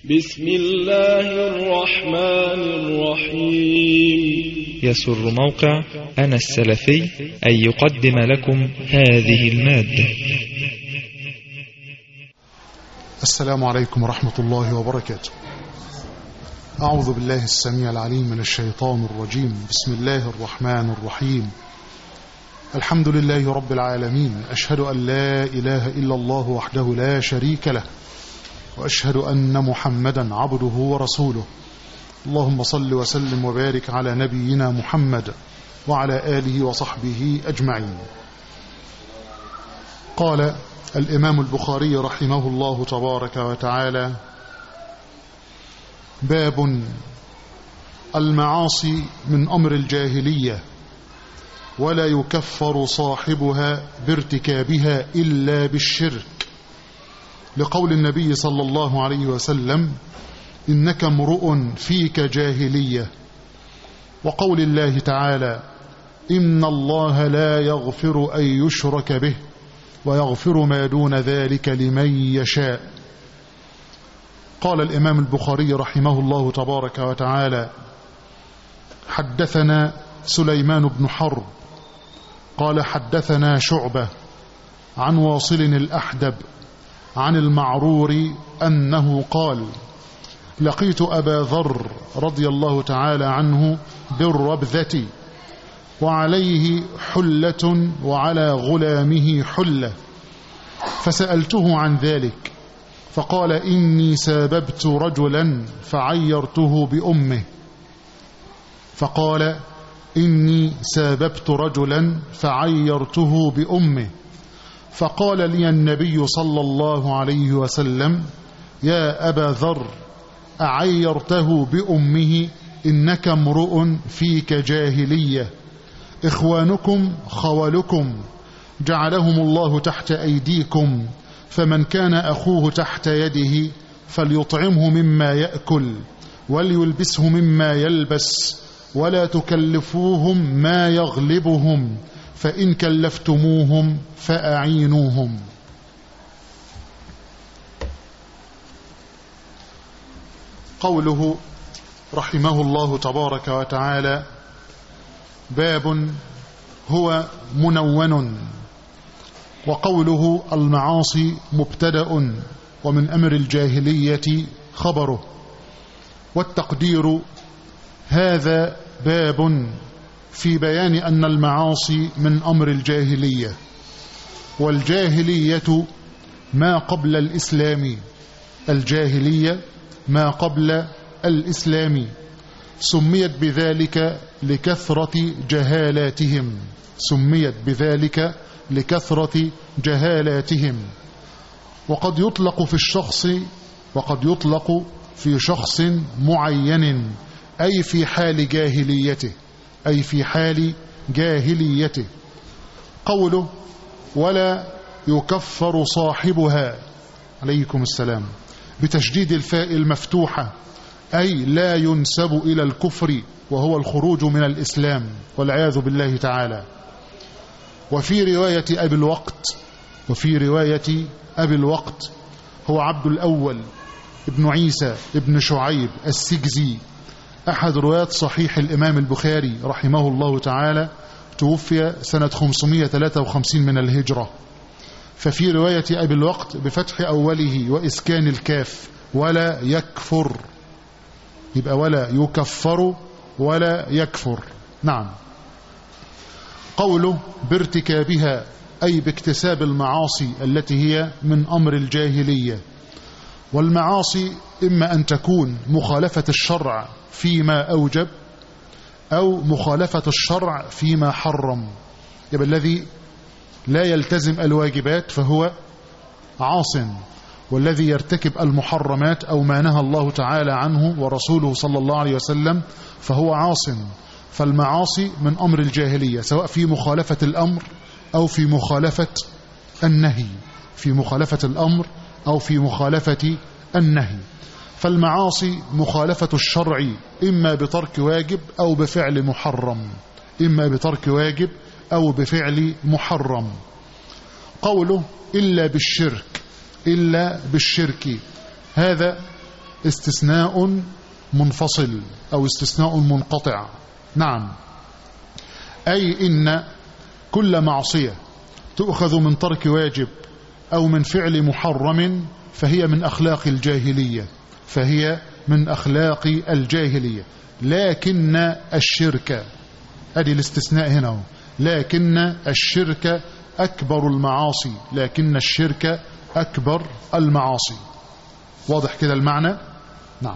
بسم الله الرحمن الرحيم يسر موقع أنا السلفي أن يقدم لكم هذه المادة السلام عليكم ورحمة الله وبركاته أعوذ بالله السميع العليم من الشيطان الرجيم بسم الله الرحمن الرحيم الحمد لله رب العالمين أشهد أن لا إله إلا الله وحده لا شريك له وأشهد أن محمدا عبده ورسوله اللهم صل وسلم وبارك على نبينا محمد وعلى آله وصحبه أجمعين قال الإمام البخاري رحمه الله تبارك وتعالى باب المعاصي من أمر الجاهلية ولا يكفر صاحبها بارتكابها إلا بالشرك لقول النبي صلى الله عليه وسلم إنك امرؤ فيك جاهلية وقول الله تعالى إن الله لا يغفر أن يشرك به ويغفر ما دون ذلك لمن يشاء قال الإمام البخاري رحمه الله تبارك وتعالى حدثنا سليمان بن حرب قال حدثنا شعبة عن واصل الأحدب عن المعرور أنه قال لقيت أبا ذر رضي الله تعالى عنه بالربذة وعليه حلة وعلى غلامه حلة فسألته عن ذلك فقال إني ساببت رجلا فعيرته بأمه فقال إني ساببت رجلا فعيرته بأمه فقال لي النبي صلى الله عليه وسلم يا أبا ذر أعيرته بأمه إنك امرؤ فيك جاهلية إخوانكم خولكم جعلهم الله تحت أيديكم فمن كان أخوه تحت يده فليطعمه مما يأكل وليلبسه مما يلبس ولا تكلفوهم ما يغلبهم فإن كلفتموهم فأعينوهم قوله رحمه الله تبارك وتعالى باب هو منون وقوله المعاصي مبتدا ومن أمر الجاهلية خبره والتقدير هذا باب في بيان أن المعاصي من أمر الجاهلية والجاهلية ما قبل الإسلام الجاهلية ما قبل الإسلام سميت بذلك لكثرة جهالاتهم سميت بذلك لكثرة جهالاتهم وقد يطلق في الشخص وقد يطلق في شخص معين أي في حال جاهليته أي في حال جاهليته قوله ولا يكفر صاحبها عليكم السلام بتشديد الفاء المفتوحة أي لا ينسب إلى الكفر وهو الخروج من الإسلام والعياذ بالله تعالى وفي رواية أبي الوقت وفي رواية أبي الوقت هو عبد الأول ابن عيسى ابن شعيب السجزي أحد روايات صحيح الإمام البخاري رحمه الله تعالى توفي سنة 553 من الهجرة ففي رواية أبي الوقت بفتح أوله وإسكان الكاف ولا يكفر يبقى ولا يكفر ولا يكفر نعم قوله بارتكابها أي باكتساب المعاصي التي هي من أمر الجاهلية والمعاصي إما أن تكون مخالفة الشرع فيما أوجب أو مخالفة الشرع فيما حرم يبقى الذي لا يلتزم الواجبات فهو عاص والذي يرتكب المحرمات أو ما نهى الله تعالى عنه ورسوله صلى الله عليه وسلم فهو عاص فالمعاصي من أمر الجاهلية سواء في مخالفة الأمر أو في مخالفة النهي في مخالفة الأمر أو في مخالفة النهي فالمعاصي مخالفة الشرع إما بترك واجب أو بفعل محرم إما بترك واجب أو بفعل محرم قوله إلا بالشرك إلا بالشرك هذا استثناء منفصل أو استثناء منقطع نعم أي إن كل معصية تؤخذ من ترك واجب أو من فعل محرم فهي من أخلاق الجاهلية فهي من أخلاق الجاهلية لكن الشرك أدي الاستثناء هنا لكن الشرك أكبر المعاصي لكن الشرك أكبر المعاصي واضح كده المعنى نعم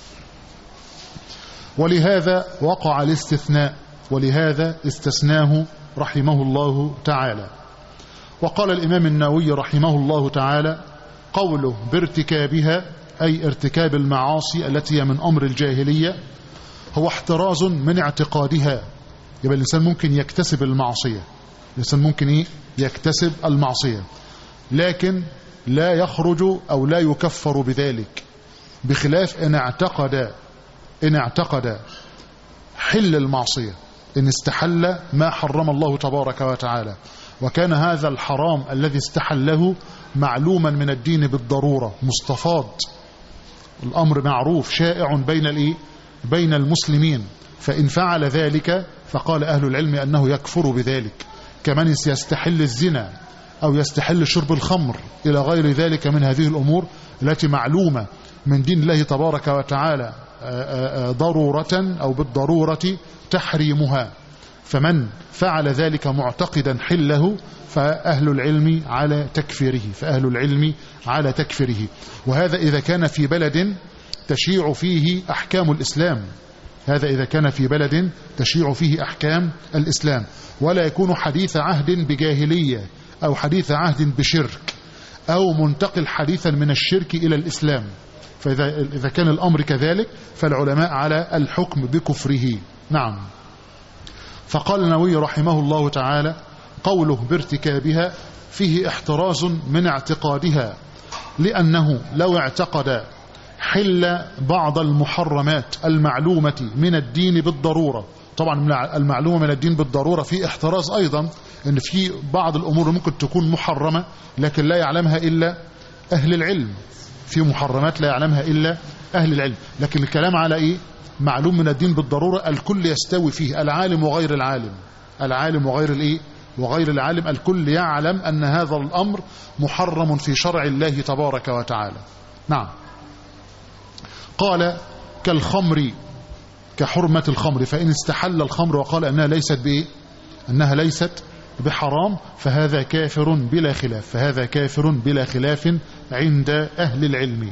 ولهذا وقع الاستثناء ولهذا استثناه رحمه الله تعالى وقال الإمام النووي رحمه الله تعالى قوله بارتكابها أي ارتكاب المعاصي التي هي من أمر الجاهلية هو احتراز من اعتقادها يبقى الإنسان ممكن يكتسب المعصية الإنسان ممكن إيه؟ يكتسب المعصية لكن لا يخرج أو لا يكفر بذلك بخلاف إن اعتقد إن اعتقد حل المعصية إن استحل ما حرم الله تبارك وتعالى وكان هذا الحرام الذي استحله معلوما من الدين بالضرورة مستفاض الأمر معروف شائع بين الإيه؟ بين المسلمين فإن فعل ذلك فقال أهل العلم أنه يكفر بذلك كمن يستحل الزنا أو يستحل شرب الخمر إلى غير ذلك من هذه الأمور التي معلومة من دين الله تبارك وتعالى ضرورة أو بالضرورة تحريمها فمن فعل ذلك معتقدا حله فأهل العلم على تكفيره فأهل العلم على تكفيره وهذا إذا كان في بلد تشيع فيه أحكام الإسلام هذا إذا كان في بلد تشيع فيه أحكام الإسلام ولا يكون حديث عهد بجاهلية أو حديث عهد بشرك أو منتقل حديثا من الشرك إلى الإسلام فإذا إذا كان الأمر كذلك فالعلماء على الحكم بكفره نعم فقال النووي رحمه الله تعالى قوله بارتكابها فيه احتراز من اعتقادها لأنه لو اعتقد حل بعض المحرمات المعلومة من الدين بالضرورة طبعا المعلومة من الدين بالضرورة في احتراز أيضا أن في بعض الأمور ممكن تكون محرمة لكن لا يعلمها إلا أهل العلم في محرمات لا يعلمها إلا أهل العلم لكن الكلام على إيه معلوم من الدين بالضرورة الكل يستوي فيه العالم وغير العالم العالم وغير الإيه وغير العالم الكل يعلم أن هذا الأمر محرم في شرع الله تبارك وتعالى نعم قال كالخمر كحرمة الخمر فإن استحل الخمر وقال أنها ليست بإيه أنها ليست بحرام فهذا كافر بلا خلاف فهذا كافر بلا خلاف عند أهل العلم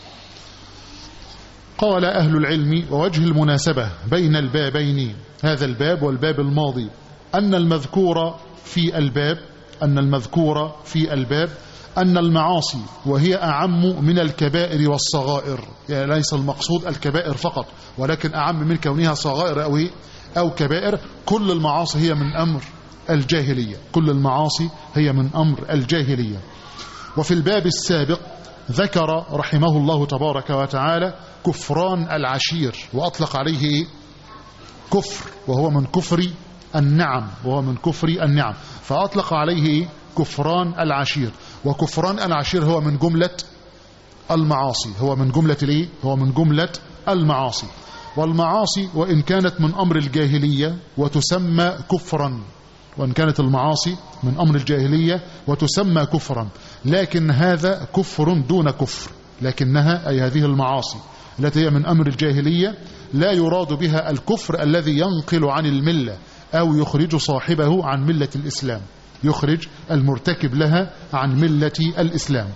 قال أهل العلم ووجه المناسبة بين البابين هذا الباب والباب الماضي أن المذكور في الباب أن المذكور في الباب أن المعاصي وهي أعم من الكبائر والصغائر يعني ليس المقصود الكبائر فقط ولكن أعم من كونها صغائر أو, أو كبائر كل المعاصي هي من أمر الجاهلية كل المعاصي هي من أمر الجاهلية وفي الباب السابق ذكر رحمه الله تبارك وتعالى كفران العشير وأطلق عليه كفر وهو من كفر النعم وهو من كفر النعم فأطلق عليه كفران العشير وكفران العشير هو من جملة المعاصي هو من جملة الايه هو من جملة المعاصي والمعاصي وإن كانت من أمر الجاهلية وتسمى كفرا وإن كانت المعاصي من أمر الجاهلية وتسمى كفرا لكن هذا كفر دون كفر لكنها أي هذه المعاصي التي هي من أمر الجاهلية لا يراد بها الكفر الذي ينقل عن الملة أو يخرج صاحبه عن ملة الإسلام يخرج المرتكب لها عن ملة الإسلام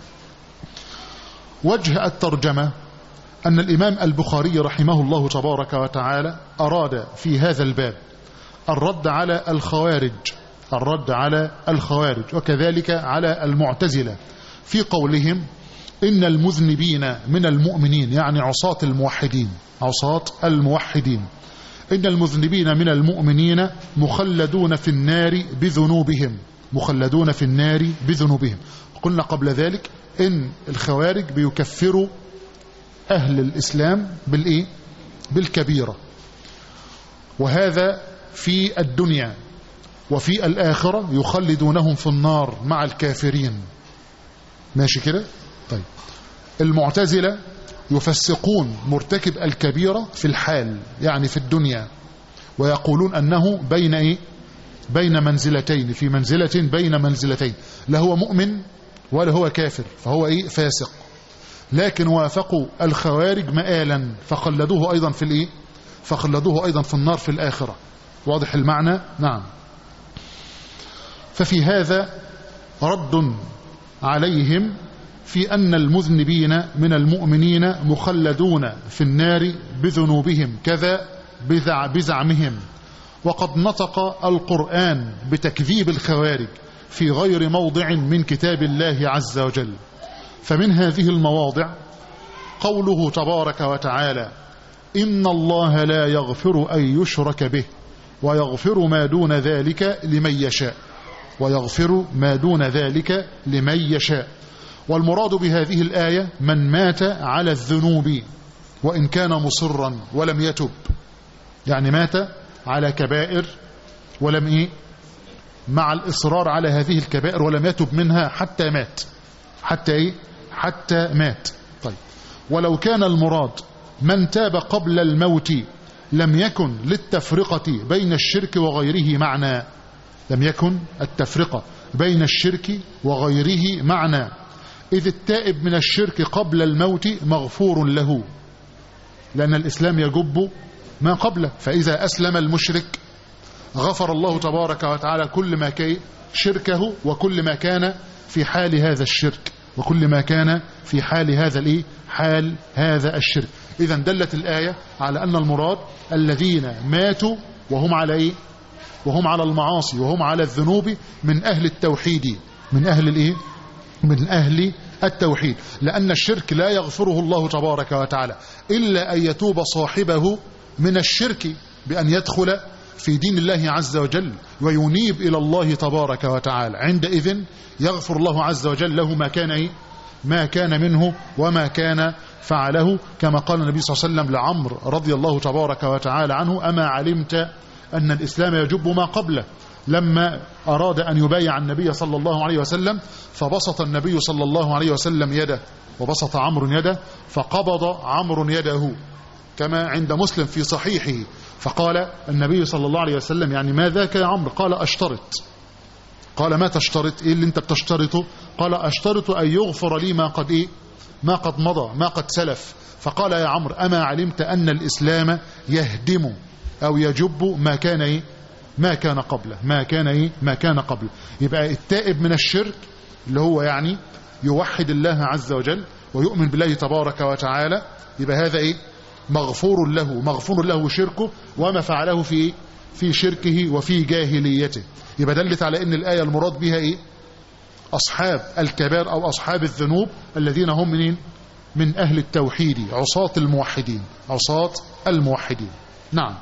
وجه الترجمة أن الإمام البخاري رحمه الله تبارك وتعالى أراد في هذا الباب الرد على الخوارج الرد على الخوارج وكذلك على المعتزلة في قولهم إن المذنبين من المؤمنين يعني عصاة الموحدين عصاة الموحدين إن المذنبين من المؤمنين مخلدون في النار بذنوبهم مخلدون في النار بذنوبهم قلنا قبل ذلك إن الخوارج بيكفروا أهل الإسلام بالإيه؟ بالكبيرة وهذا في الدنيا وفي الآخرة يخلدونهم في النار مع الكافرين ماشي كده طيب المعتزلة يفسقون مرتكب الكبيرة في الحال يعني في الدنيا ويقولون أنه بين إيه بين منزلتين في منزلة بين منزلتين لا هو مؤمن ولا هو كافر فهو إيه فاسق لكن وافقوا الخوارج مآلا فخلدوه أيضا في الإيه فخلدوه أيضا في النار في الآخرة واضح المعنى نعم ففي هذا رد عليهم في أن المذنبين من المؤمنين مخلدون في النار بذنوبهم كذا بزع بزعمهم وقد نطق القرآن بتكذيب الخوارج في غير موضع من كتاب الله عز وجل فمن هذه المواضع قوله تبارك وتعالى إن الله لا يغفر أن يشرك به ويغفر ما دون ذلك لمن يشاء ويغفر ما دون ذلك لمن يشاء والمراد بهذه الآية من مات على الذنوب وإن كان مصرا ولم يتب يعني مات على كبائر ولم إيه مع الإصرار على هذه الكبائر ولم يتب منها حتى مات حتى إيه حتى مات طيب ولو كان المراد من تاب قبل الموت لم يكن للتفرقة بين الشرك وغيره معنى لم يكن التفرقة بين الشرك وغيره معنى إذ التائب من الشرك قبل الموت مغفور له لأن الإسلام يجب ما قبله فإذا أسلم المشرك غفر الله تبارك وتعالى كل ما كان شركه وكل ما كان في حال هذا الشرك وكل ما كان في حال هذا الايه حال هذا الشرك اذا دلت الايه على ان المراد الذين ماتوا وهم على ايه وهم على المعاصي وهم على الذنوب من اهل التوحيد من اهل الايه من اهل التوحيد لان الشرك لا يغفره الله تبارك وتعالى الا ان يتوب صاحبه من الشرك بان يدخل في دين الله عز وجل وينيب إلى الله تبارك وتعالى عندئذ يغفر الله عز وجل له ما كان إيه؟ ما كان منه وما كان فعله كما قال النبي صلى الله عليه وسلم لعمر رضي الله تبارك وتعالى عنه أما علمت أن الإسلام يجب ما قبله لما أراد أن يبايع النبي صلى الله عليه وسلم فبسط النبي صلى الله عليه وسلم يده وبسط عمرو يده فقبض عمرو يده كما عند مسلم في صحيحه فقال النبي صلى الله عليه وسلم يعني ما ذاك يا عمرو قال أشترط قال ما تشترط إيه اللي انت بتشترطه قال أشترط أن يغفر لي ما قد إيه ما قد مضى ما قد سلف فقال يا عمرو أما علمت أن الإسلام يهدم أو يجب ما كان إيه ما كان قبله ما كان إيه ما كان قبله يبقى التائب من الشرك اللي هو يعني يوحد الله عز وجل ويؤمن بالله تبارك وتعالى يبقى هذا إيه مغفور له مغفور له شركه وما فعله في في شركه وفي جاهليته يبقى دلت على ان الايه المراد بها ايه اصحاب الكبائر او اصحاب الذنوب الذين هم منين من اهل التوحيد عصاة الموحدين عصاة الموحدين نعم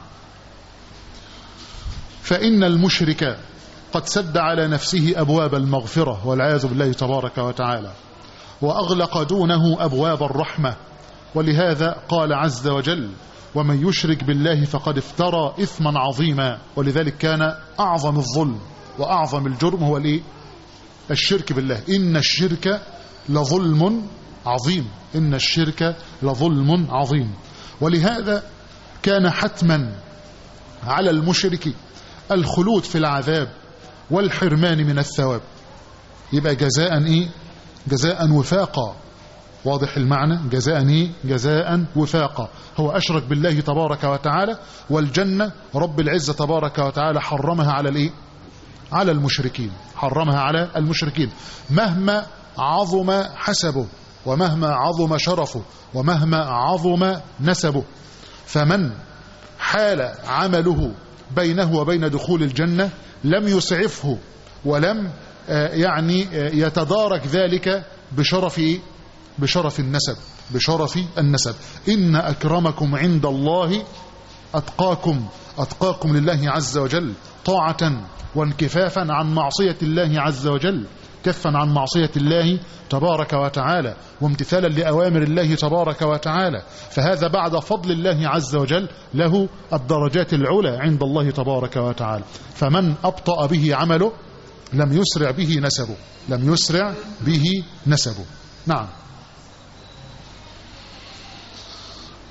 فان المشرك قد سد على نفسه ابواب المغفره والعياذ بالله تبارك وتعالى واغلق دونه ابواب الرحمه ولهذا قال عز وجل ومن يشرك بالله فقد افترى إثما عظيما ولذلك كان أعظم الظلم وأعظم الجرم هو الإيه؟ الشرك بالله إن الشرك لظلم عظيم إن الشرك لظلم عظيم ولهذا كان حتما على المشرك الخلود في العذاب والحرمان من الثواب يبقى جزاء إيه؟ جزاء وفاقا واضح المعنى جزاء ايه جزاء وفاقا هو أشرك بالله تبارك وتعالى والجنة رب العزة تبارك وتعالى حرمها على الايه على المشركين حرمها على المشركين مهما عظم حسبه ومهما عظم شرفه ومهما عظم نسبه فمن حال عمله بينه وبين دخول الجنة لم يسعفه ولم يعني يتدارك ذلك بشرف بشرف النسب بشرف النسب إن أكرمكم عند الله أتقاكم أتقاكم لله عز وجل طاعة وانكفافا عن معصية الله عز وجل كفا عن معصية الله تبارك وتعالى وامتثالا لأوامر الله تبارك وتعالى فهذا بعد فضل الله عز وجل له الدرجات العلى عند الله تبارك وتعالى فمن أبطأ به عمله لم يسرع به نسبه لم يسرع به نسبه نعم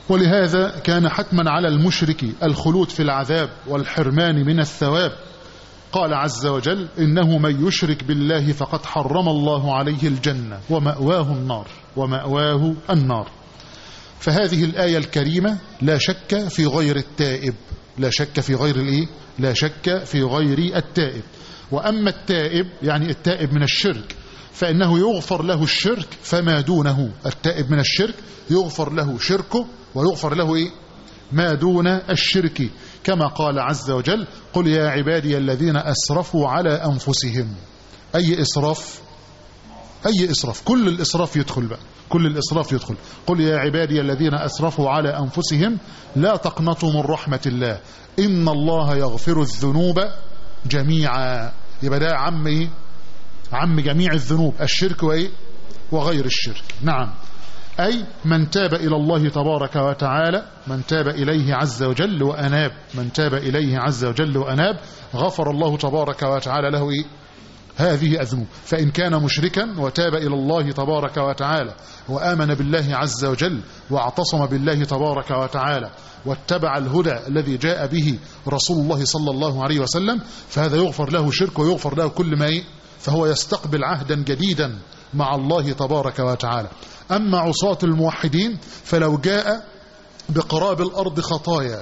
ولهذا كان حتما على المشرك الخلود في العذاب والحرمان من الثواب قال عز وجل إنه من يشرك بالله فقد حرم الله عليه الجنة ومأواه النار ومأواه النار فهذه الآية الكريمة لا شك في غير التائب لا شك في غير الإيه؟ لا شك في غير التائب وأما التائب يعني التائب من الشرك فإنه يغفر له الشرك فما دونه التائب من الشرك يغفر له شركه ويغفر له إيه؟ ما دون الشرك كما قال عز وجل قل يا عبادي الذين أسرفوا على أنفسهم أي إسراف أي إسراف كل الإسراف يدخل بقى كل الإسراف يدخل قل يا عبادي الذين أسرفوا على أنفسهم لا تقنطوا من رحمة الله إن الله يغفر الذنوب جميعا يبقى ده عم إيه؟ عم جميع الذنوب الشرك وإيه وغير الشرك نعم أي من تاب إلى الله تبارك وتعالى من تاب إليه عز وجل وأناب من تاب إليه عز وجل وأناب غفر الله تبارك وتعالى له إيه؟ هذه الذنوب فإن كان مشركا وتاب إلى الله تبارك وتعالى وآمن بالله عز وجل واعتصم بالله تبارك وتعالى واتبع الهدى الذي جاء به رسول الله صلى الله عليه وسلم فهذا يغفر له شرك ويغفر له كل ما إيه؟ فهو يستقبل عهدا جديدا مع الله تبارك وتعالى أما عصاة الموحدين فلو جاء بقراب الأرض خطايا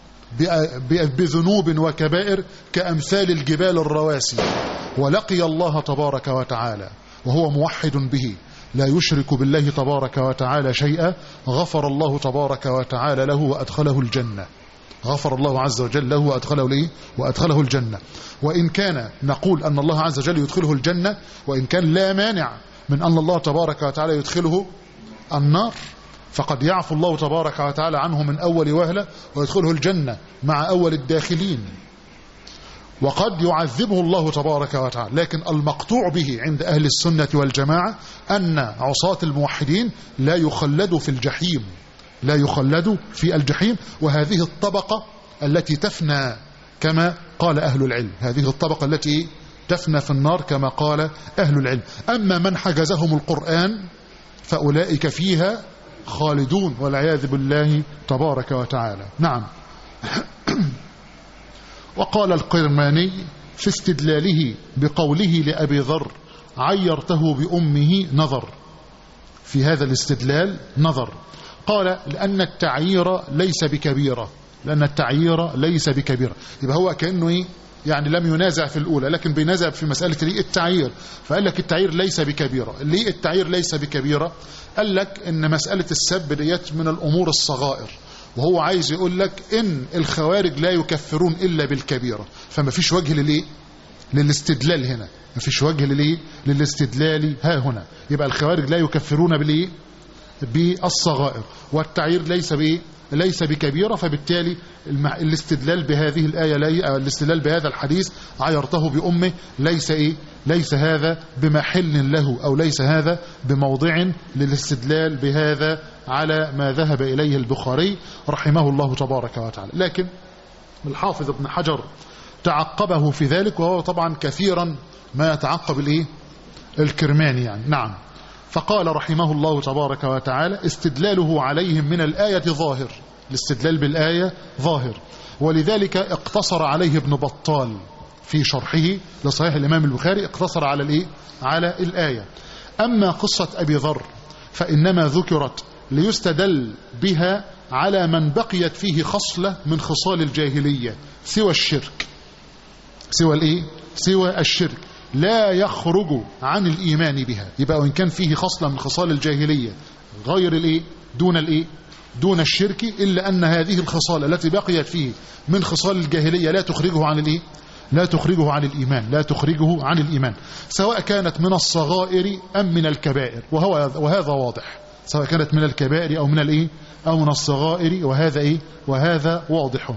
بذنوب وكبائر كأمثال الجبال الرواسي ولقي الله تبارك وتعالى وهو موحد به لا يشرك بالله تبارك وتعالى شيئا غفر الله تبارك وتعالى له وأدخله الجنة غفر الله عز وجل له وأدخله ليه وأدخله الجنة وإن كان نقول أن الله عز وجل يدخله الجنة وإن كان لا مانع من أن الله تبارك وتعالى يدخله النار فقد يعفو الله تبارك وتعالى عنه من أول وهلة ويدخله الجنة مع أول الداخلين وقد يعذبه الله تبارك وتعالى لكن المقطوع به عند أهل السنة والجماعة أن عصاة الموحدين لا يخلدوا في الجحيم لا يخلدوا في الجحيم وهذه الطبقة التي تفنى كما قال أهل العلم هذه الطبقة التي تفنى في النار كما قال أهل العلم أما من حجزهم القرآن فأولئك فيها خالدون والعياذ بالله تبارك وتعالى نعم وقال القرماني في استدلاله بقوله لأبي ذر عيرته بأمه نظر في هذا الاستدلال نظر قال لأن التعيير ليس بكبيرة لأن التعيير ليس بكبيرة يبقى هو كأنه إيه يعني لم ينازع في الأولى لكن بينازع في مسألة ليه التعيير فقال لك التعيير ليس بكبيرة ليه التعيير ليس بكبيرة قال لك إن مسألة السب ديت من الأمور الصغائر وهو عايز يقول لك إن الخوارج لا يكفرون إلا بالكبيرة فما فيش وجه للإيه للاستدلال هنا ما فيش وجه للإيه للاستدلال ها هنا يبقى الخوارج لا يكفرون بالإيه بالصغائر والتعيير ليس بإيه ليس بكبيرة فبالتالي الاستدلال بهذه الآية لي الاستدلال بهذا الحديث عيرته بأمه ليس إيه ليس هذا بمحل له أو ليس هذا بموضع للاستدلال بهذا على ما ذهب إليه البخاري رحمه الله تبارك وتعالى لكن الحافظ ابن حجر تعقبه في ذلك وهو طبعا كثيرا ما يتعقب الايه الكرماني يعني نعم فقال رحمه الله تبارك وتعالى استدلاله عليهم من الآية ظاهر الاستدلال بالآية ظاهر ولذلك اقتصر عليه ابن بطال في شرحه لصحيح الإمام البخاري اقتصر على الإيه؟ على الآية أما قصة أبي ذر فإنما ذكرت ليستدل بها على من بقيت فيه خصلة من خصال الجاهلية سوى الشرك سوى الإيه؟ سوى الشرك لا يخرج عن الإيمان بها يبقى وإن كان فيه خصلة من خصال الجاهلية غير الإيه دون الإيه دون الشرك إلا أن هذه الخصال التي بقيت فيه من خصال الجاهلية لا تخرجه عن الإيه لا تخرجه عن الإيمان لا تخرجه عن الإيمان سواء كانت من الصغائر أم من الكبائر وهو وهذا واضح سواء كانت من الكبائر أو من الإيه أو من الصغائر وهذا إيه وهذا واضح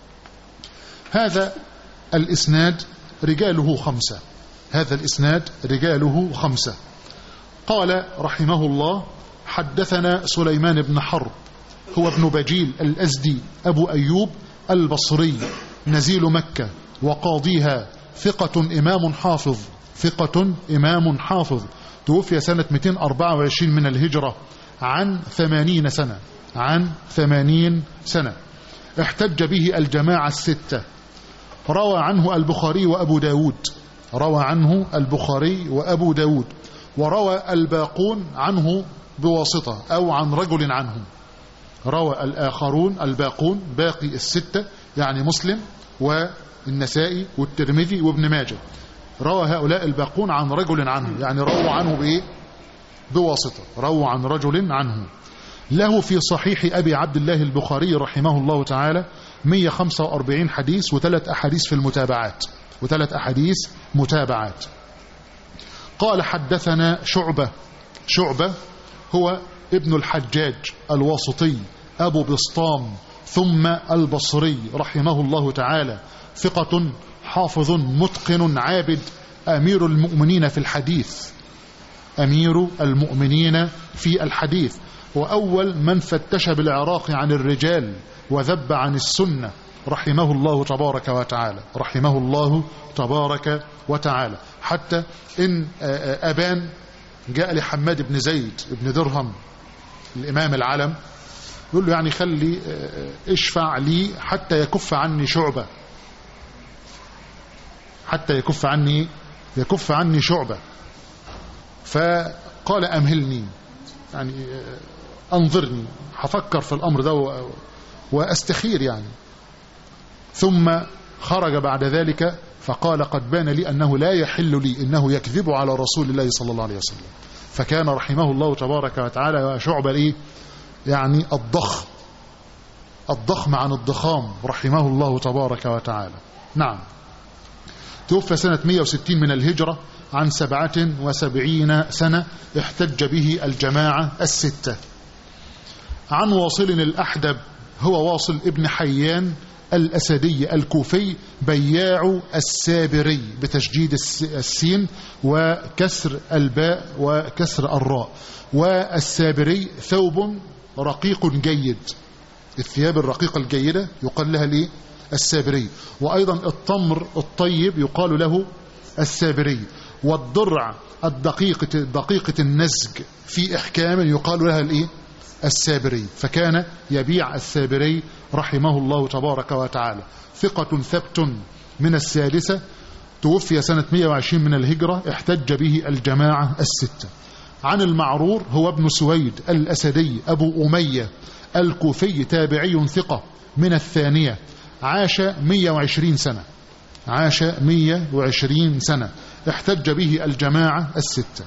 هذا الإسناد رجاله خمسة هذا الإسناد رجاله خمسة قال رحمه الله حدثنا سليمان بن حرب هو ابن بجيل الأزدي أبو أيوب البصري نزيل مكة وقاضيها ثقة إمام حافظ ثقة إمام حافظ توفي سنة 224 من الهجرة عن 80 سنة عن ثمانين سنة احتج به الجماعة الستة روى عنه البخاري وأبو داود روى عنه البخاري وأبو داود وروى الباقون عنه بواسطة أو عن رجل عنه روى الآخرون الباقون باقي الستة يعني مسلم والنسائي والترمذي وابن ماجه روى هؤلاء الباقون عن رجل عنه يعني رووا عنه بإيه بواسطة رووا عن رجل عنه له في صحيح أبي عبد الله البخاري رحمه الله تعالى 145 حديث وثلاث أحاديث في المتابعات وثلاث أحاديث متابعات قال حدثنا شعبة شعبة هو ابن الحجاج الواسطي أبو بسطام ثم البصري رحمه الله تعالى ثقة حافظ متقن عابد أمير المؤمنين في الحديث أمير المؤمنين في الحديث وأول من فتش بالعراق عن الرجال وذب عن السنة رحمه الله تبارك وتعالى رحمه الله تبارك وتعالى حتى إن أبان جاء لحماد بن زيد بن درهم الإمام العلم يقول له يعني خلي اشفع لي حتى يكف عني شعبة حتى يكف عني يكف عني شعبة فقال أمهلني يعني أنظرني هفكر في الأمر ده وأستخير يعني ثم خرج بعد ذلك فقال قد بان لي أنه لا يحل لي إنه يكذب على رسول الله صلى الله عليه وسلم فكان رحمه الله تبارك وتعالى شعبة إيه يعني الضخم الضخم عن الضخام رحمه الله تبارك وتعالى نعم توفى سنة 160 من الهجرة عن 77 سنة احتج به الجماعة الستة عن واصل الأحدب هو واصل ابن حيان الأسدي الكوفي بياع السابري بتشجيد السين وكسر الباء وكسر الراء والسابري ثوب رقيق جيد الثياب الرقيقة الجيدة يقال لها ليه السابري وأيضا التمر الطيب يقال له السابري والضرع الدقيقة, دقيقة النسج في إحكام يقال لها الإيه السابري فكان يبيع السابري رحمه الله تبارك وتعالى ثقة ثبت من السادسة توفي سنة 120 من الهجرة احتج به الجماعة الستة عن المعرور هو ابن سويد الأسدي أبو أمية الكوفي تابعي ثقة من الثانية عاش 120 سنة عاش 120 سنة احتج به الجماعة الستة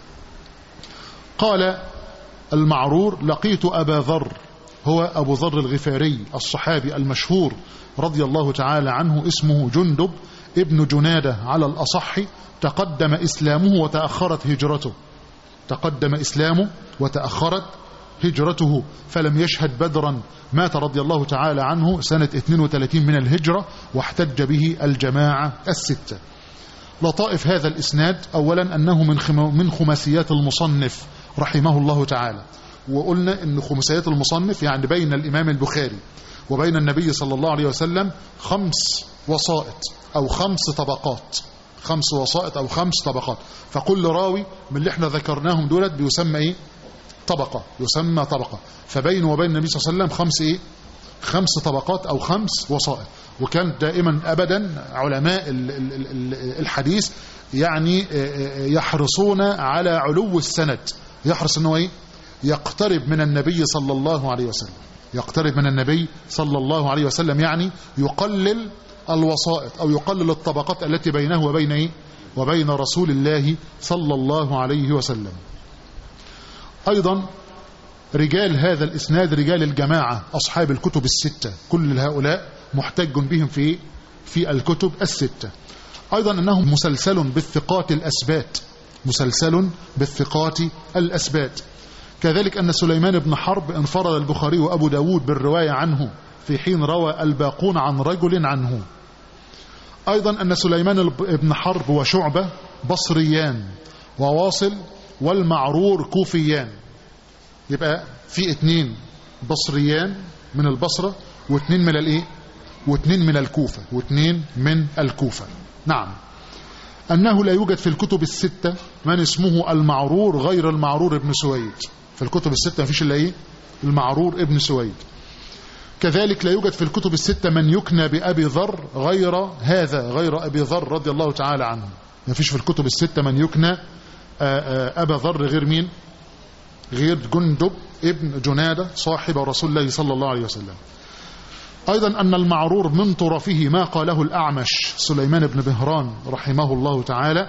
قال المعرور لقيت أبا ذر هو أبو ذر الغفاري الصحابي المشهور رضي الله تعالى عنه اسمه جندب ابن جنادة على الأصح تقدم إسلامه وتأخرت هجرته تقدم إسلامه وتأخرت هجرته فلم يشهد بدرا مات رضي الله تعالى عنه سنة 32 من الهجرة واحتج به الجماعة الستة لطائف هذا الإسناد أولا أنه من من خماسيات المصنف رحمه الله تعالى وقلنا أن خماسيات المصنف يعني بين الإمام البخاري وبين النبي صلى الله عليه وسلم خمس وسائط أو خمس طبقات خمس وسائط أو خمس طبقات فكل راوي من اللي احنا ذكرناهم دولت بيسمى إيه طبقة يسمى طبقة فبين وبين النبي صلى الله عليه وسلم خمس إيه خمس طبقات أو خمس وسائط وكان دائما أبدا علماء الحديث يعني يحرصون على علو السند يحرص أنه إيه يقترب من النبي صلى الله عليه وسلم يقترب من النبي صلى الله عليه وسلم يعني يقلل الوسائط أو يقلل الطبقات التي بينه وبين إيه؟ وبين رسول الله صلى الله عليه وسلم أيضا رجال هذا الإسناد رجال الجماعة أصحاب الكتب الستة كل هؤلاء محتج بهم في في الكتب الستة أيضا أنه مسلسل بالثقات الأسبات مسلسل بالثقات الأسبات كذلك أن سليمان بن حرب انفرد البخاري وأبو داود بالرواية عنه في حين روى الباقون عن رجل عنه أيضا أن سليمان بن حرب وشعبة بصريان وواصل والمعرور كوفيان يبقى في اتنين بصريان من البصرة واتنين من الايه واتنين من الكوفة واتنين من الكوفة نعم أنه لا يوجد في الكتب الستة من اسمه المعرور غير المعرور ابن سويد في الكتب الستة مفيش إلا إيه المعرور ابن سويد كذلك لا يوجد في الكتب الستة من يكنى بأبي ذر غير هذا غير أبي ذر رضي الله تعالى عنه ما فيش في الكتب الستة من يكنى أبا ذر غير مين غير جندب ابن جنادة صاحب رسول الله صلى الله عليه وسلم أيضا أن المعرور من طرفه ما قاله الأعمش سليمان بن بهران رحمه الله تعالى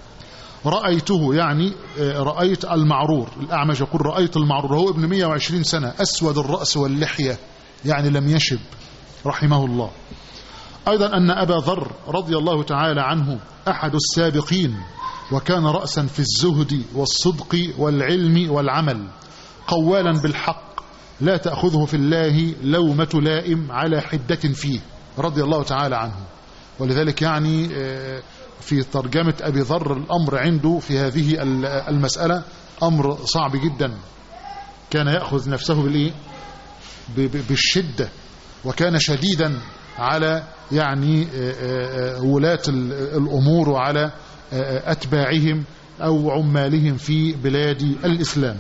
رأيته يعني رأيت المعرور الأعمش يقول رأيت المعرور هو ابن 120 سنة أسود الرأس واللحية يعني لم يشب رحمه الله أيضا أن أبا ذر رضي الله تعالى عنه أحد السابقين وكان رأسا في الزهد والصدق والعلم والعمل قوالا بالحق لا تأخذه في الله لومة لائم على حدة فيه رضي الله تعالى عنه ولذلك يعني في ترجمة أبي ذر الأمر عنده في هذه المسألة أمر صعب جدا كان يأخذ نفسه بالإيه؟ بالشدة وكان شديدا على يعني ولاة الأمور وعلى أتباعهم أو عمالهم في بلاد الإسلام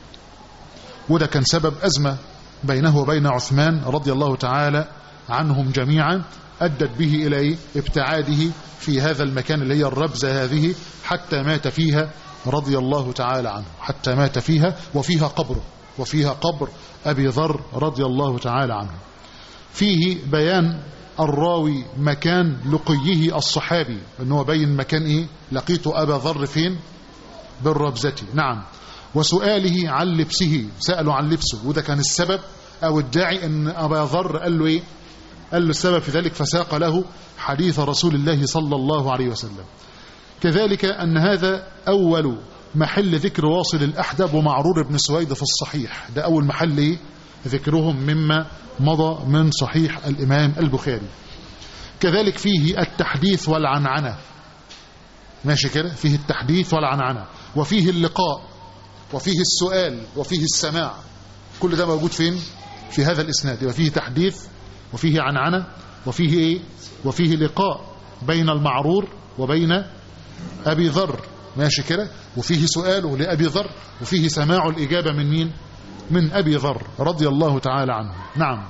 وده كان سبب أزمة بينه وبين عثمان رضي الله تعالى عنهم جميعا أدت به إلى ابتعاده في هذا المكان اللي هي الربزة هذه حتى مات فيها رضي الله تعالى عنه حتى مات فيها وفيها قبره وفيها قبر أبي ذر رضي الله تعالى عنه فيه بيان الراوي مكان لقيه الصحابي أنه بين مكان إيه لقيت أبا ذر فين بالربزة نعم وسؤاله عن لبسه سألوا عن لبسه وده كان السبب أو الداعي أن أبا ذر قال له إيه قال له السبب في ذلك فساق له حديث رسول الله صلى الله عليه وسلم كذلك أن هذا أول محل ذكر واصل الأحدب ومعرور بن سويد في الصحيح ده أول محل إيه؟ ذكرهم مما مضى من صحيح الإمام البخاري كذلك فيه التحديث والعنعنة ماشي كده فيه التحديث والعنعنة وفيه اللقاء وفيه السؤال وفيه السماع كل ده موجود فين في هذا الإسناد وفيه تحديث وفيه عنعنة وفيه إيه وفيه لقاء بين المعرور وبين أبي ذر ماشي كده وفيه سؤاله لأبي ذر وفيه سماع الإجابة من مين من أبي ذر رضي الله تعالى عنه نعم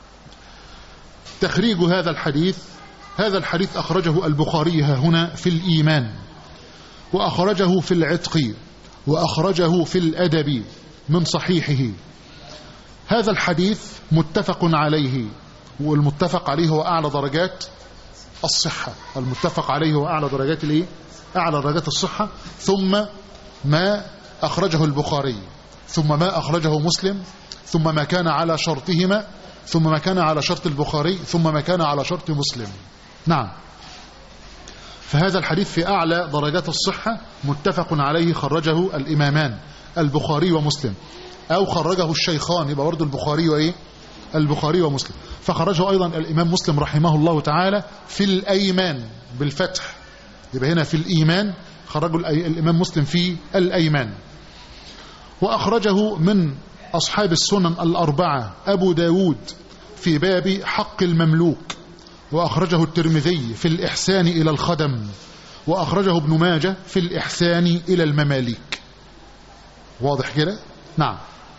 تخريج هذا الحديث هذا الحديث أخرجه البخاري هنا في الإيمان وأخرجه في العتق وأخرجه في الأدب من صحيحه هذا الحديث متفق عليه والمتفق عليه هو أعلى درجات الصحة المتفق عليه هو أعلى درجات الإيه؟ أعلى درجات الصحة ثم ما أخرجه البخاري ثم ما أخرجه مسلم ثم ما كان على شرطهما ثم ما كان على شرط البخاري ثم ما كان على شرط مسلم نعم فهذا الحديث في أعلى درجات الصحة متفق عليه خرجه الإمامان البخاري ومسلم أو خرجه الشيخان يبقى برضه البخاري وإيه البخاري ومسلم فخرجه أيضا الإمام مسلم رحمه الله تعالى في الأيمان بالفتح يبقى هنا في الإيمان خرجه الإمام مسلم في الأيمان وأخرجه من أصحاب السنن الأربعة أبو داود في باب حق المملوك وأخرجه الترمذي في الإحسان إلى الخدم وأخرجه ابن ماجه في الإحسان إلى المماليك واضح كده نعم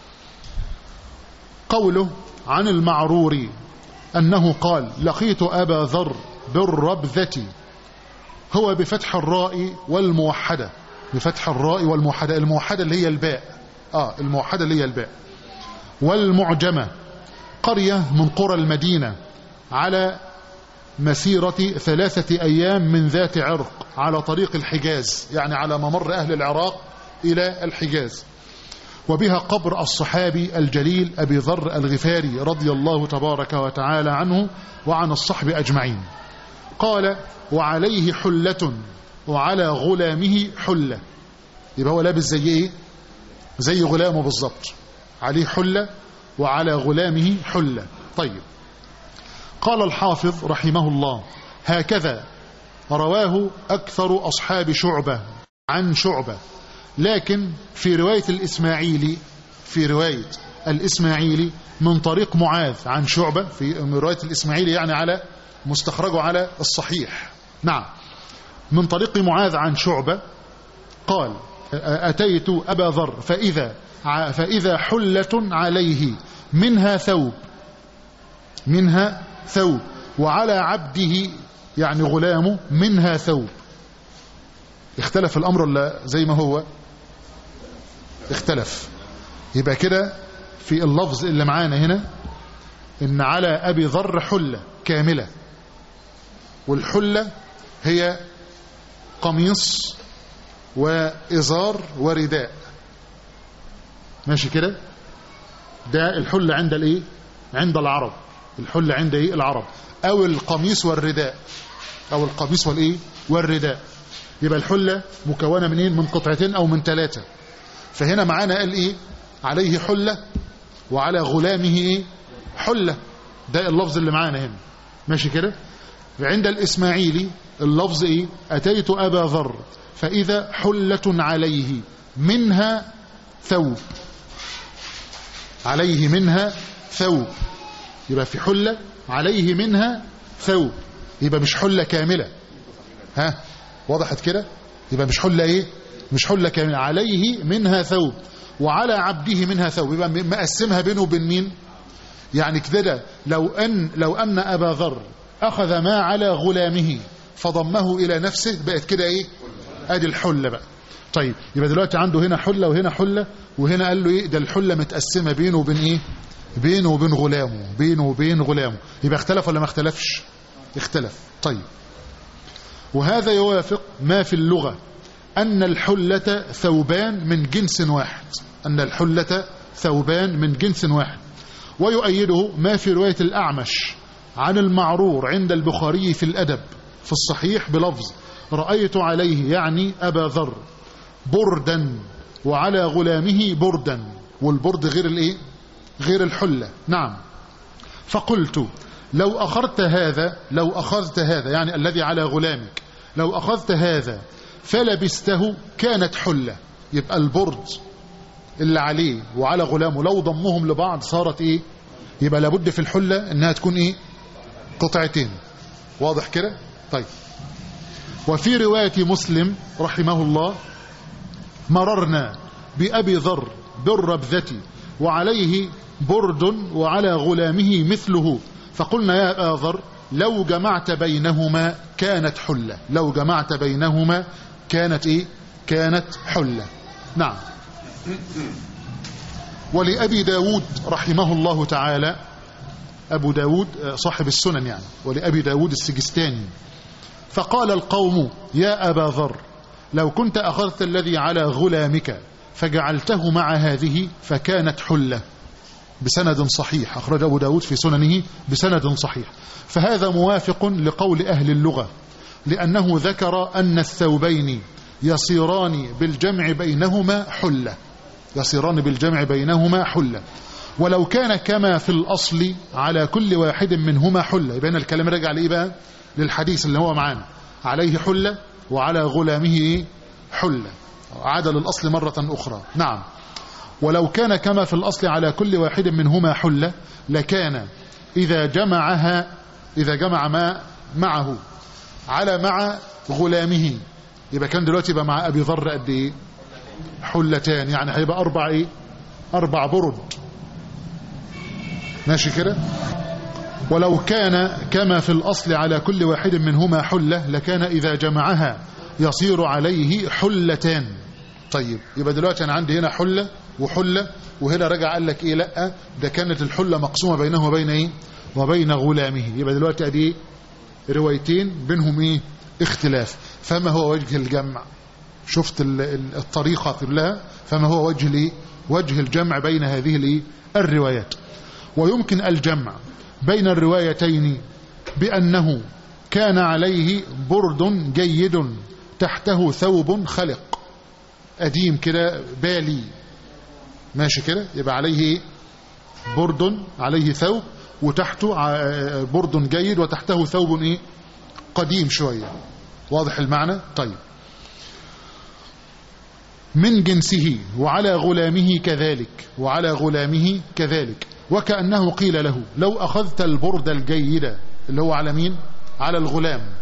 قوله عن المعرور أنه قال لقيت أبا ذر بالربذة هو بفتح الراء والموحدة بفتح الراء والموحدة الموحدة اللي هي الباء آه الموحدة اللي هي الباء والمعجمة قرية من قرى المدينة على مسيرة ثلاثة أيام من ذات عرق على طريق الحجاز يعني على ممر أهل العراق إلى الحجاز وبها قبر الصحابي الجليل أبي ذر الغفاري رضي الله تبارك وتعالى عنه وعن الصحب أجمعين قال وعليه حلة وعلى غلامه حلة يبقى هو لابس زي ايه زي غلامه بالظبط عليه حلة وعلى غلامه حلة طيب قال الحافظ رحمه الله هكذا رواه أكثر أصحاب شعبة عن شعبة لكن في رواية الإسماعيلي في رواية الإسماعيلي من طريق معاذ عن شعبة في رواية الإسماعيلي يعني على مستخرجه على الصحيح نعم من طريق معاذ عن شعبة قال أتيت أبا ذر فإذا ع- فإذا حلة عليه منها ثوب منها ثوب وعلى عبده يعني غلامه منها ثوب اختلف الأمر ولا زي ما هو اختلف يبقى كده في اللفظ اللي معانا هنا ان على ابي ذر حله كامله والحله هي قميص وازار ورداء ماشي كده ده الحله عند الايه عند العرب الحله عند ايه العرب او القميص والرداء او القميص والايه والرداء يبقى الحله مكونه من ايه من قطعتين او من ثلاثه فهنا معانا قال ايه عليه حله وعلى غلامه ايه حله ده اللفظ اللي معانا هنا ماشي كده عند الاسماعيلي اللفظ ايه اتيت ابا ذر فاذا حله عليه منها ثوب عليه منها ثوب يبقى في حله عليه منها ثوب يبقى مش حله كامله ها وضحت كده يبقى مش حله ايه مش حله كامله عليه منها ثوب وعلى عبده منها ثوب يبقى مقسمها بينه وبين مين يعني كده لو ان لو ان ابا ذر اخذ ما على غلامه فضمه الى نفسه بقت كده ايه ادي الحله بقى طيب يبقى دلوقتي عنده هنا حله وهنا حله وهنا قال له ايه ده الحله متقسمه بينه وبين ايه بينه وبين غلامه بينه وبين غلامه يبقى اختلف ولا ما اختلفش اختلف طيب وهذا يوافق ما في اللغة أن الحلة ثوبان من جنس واحد أن الحلة ثوبان من جنس واحد ويؤيده ما في رواية الأعمش عن المعرور عند البخاري في الأدب في الصحيح بلفظ رأيت عليه يعني أبا ذر بردا وعلى غلامه بردا والبرد غير الايه غير الحلة نعم فقلت لو أخذت هذا لو أخذت هذا يعني الذي على غلامك لو أخذت هذا فلبسته كانت حلة يبقى البرد اللي عليه وعلى غلامه لو ضمهم لبعض صارت ايه يبقى لابد في الحلة انها تكون ايه قطعتين واضح كده طيب وفي رواية مسلم رحمه الله مررنا بأبي ذر بالربذة وعليه برد وعلى غلامه مثله فقلنا يا أبا ذر لو جمعت بينهما كانت حلة لو جمعت بينهما كانت إيه كانت حلة نعم ولأبي داود رحمه الله تعالى أبو داود صاحب السنن يعني ولأبي داود السجستاني فقال القوم يا أبا ذر لو كنت أخذت الذي على غلامك فجعلته مع هذه فكانت حلة بسند صحيح أخرج أبو داود في سننه بسند صحيح فهذا موافق لقول أهل اللغة لأنه ذكر أن الثوبين يصيران بالجمع بينهما حلة يصيران بالجمع بينهما حلة ولو كان كما في الأصل على كل واحد منهما حلة يبقى الكلام رجع لإيه بقى للحديث اللي هو معانا عليه حلة وعلى غلامه حلة عاد للأصل مرة أخرى نعم ولو كان كما في الأصل على كل واحد منهما حلة لكان إذا جمعها إذا جمع ما معه على مع غلامه يبقى كان دلوقتي يبقى مع أبي ذر قد إيه حلتان يعني هيبقى أربع إيه أربع برد ماشي كده ولو كان كما في الأصل على كل واحد منهما حلة لكان إذا جمعها يصير عليه حلتان طيب يبقى دلوقتي أنا عندي هنا حلة وحلة وهنا رجع قال لك إيه لأ ده كانت الحلة مقسومة بينه وبين إيه وبين غلامه يبقى دلوقتي أدي روايتين بينهم إيه اختلاف فما هو وجه الجمع شفت الطريقة كلها فما هو وجه الإيه وجه الجمع بين هذه الإيه الروايات ويمكن الجمع بين الروايتين بأنه كان عليه برد جيد تحته ثوب خلق قديم كده بالي ماشي كده يبقى عليه ايه برد عليه ثوب وتحته برد جيد وتحته ثوب ايه قديم شوية واضح المعنى طيب من جنسه وعلى غلامه كذلك وعلى غلامه كذلك وكأنه قيل له لو أخذت البرد الجيد اللي هو على مين على الغلام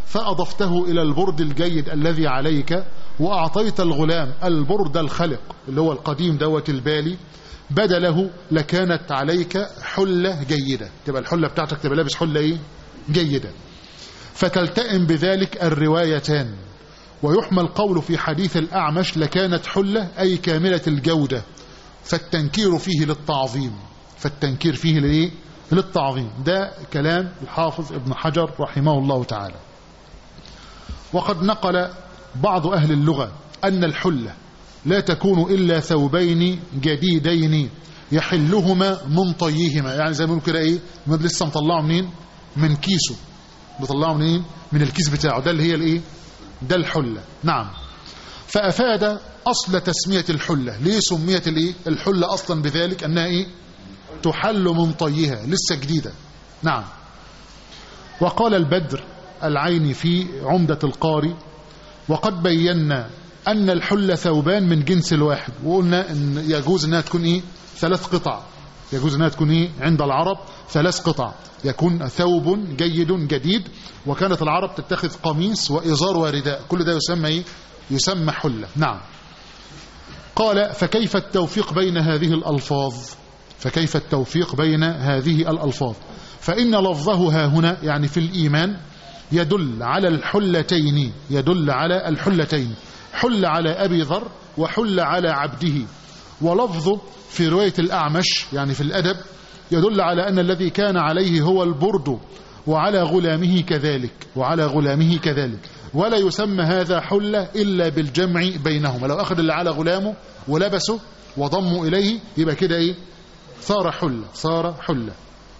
فأضفته إلى البرد الجيد الذي عليك وأعطيت الغلام البرد الخلق اللي هو القديم دوت البالي بدله لكانت عليك حلة جيدة تبقى الحلة بتاعتك تبقى لابس حلة إيه؟ جيدة فتلتئم بذلك الروايتان ويحمل قول في حديث الأعمش لكانت حلة أي كاملة الجودة فالتنكير فيه للتعظيم فالتنكير فيه لإيه؟ للتعظيم ده كلام الحافظ ابن حجر رحمه الله تعالى وقد نقل بعض أهل اللغة أن الحلة لا تكون إلا ثوبين جديدين يحلهما من طيهما يعني زي ما بيقولوا كده إيه ما لسه مطلعه منين من كيسه بيطلعه منين من الكيس بتاعه ده اللي هي الإيه ده الحلة نعم فأفاد أصل تسمية الحلة ليه سميت الإيه الحلة أصلا بذلك أنها إيه تحل من طيها لسه جديدة نعم وقال البدر العين في عمدة القاري وقد بينا أن الحل ثوبان من جنس الواحد وقلنا أن يجوز أنها تكون إيه ثلاث قطع يجوز أنها تكون إيه عند العرب ثلاث قطع يكون ثوب جيد جديد وكانت العرب تتخذ قميص وإزار ورداء كل ده يسمى إيه يسمى حلة نعم قال فكيف التوفيق بين هذه الألفاظ فكيف التوفيق بين هذه الألفاظ فإن لفظه ها هنا يعني في الإيمان يدل على الحلتين يدل على الحلتين حل على أبي ذر وحل على عبده ولفظه في رواية الأعمش يعني في الأدب يدل على أن الذي كان عليه هو البرد وعلى غلامه كذلك وعلى غلامه كذلك ولا يسمى هذا حلة إلا بالجمع بينهما لو أخذ اللي على غلامه ولبسه وضموا إليه يبقى كده إيه صار حلة صار حلة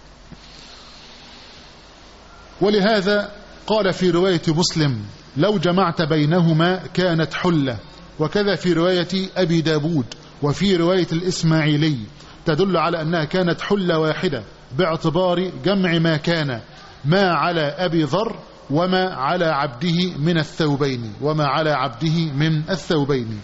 ولهذا قال في رواية مسلم لو جمعت بينهما كانت حلة وكذا في رواية أبي داود وفي رواية الإسماعيلي تدل على أنها كانت حلة واحدة باعتبار جمع ما كان ما على أبي ذر وما على عبده من الثوبين وما على عبده من الثوبين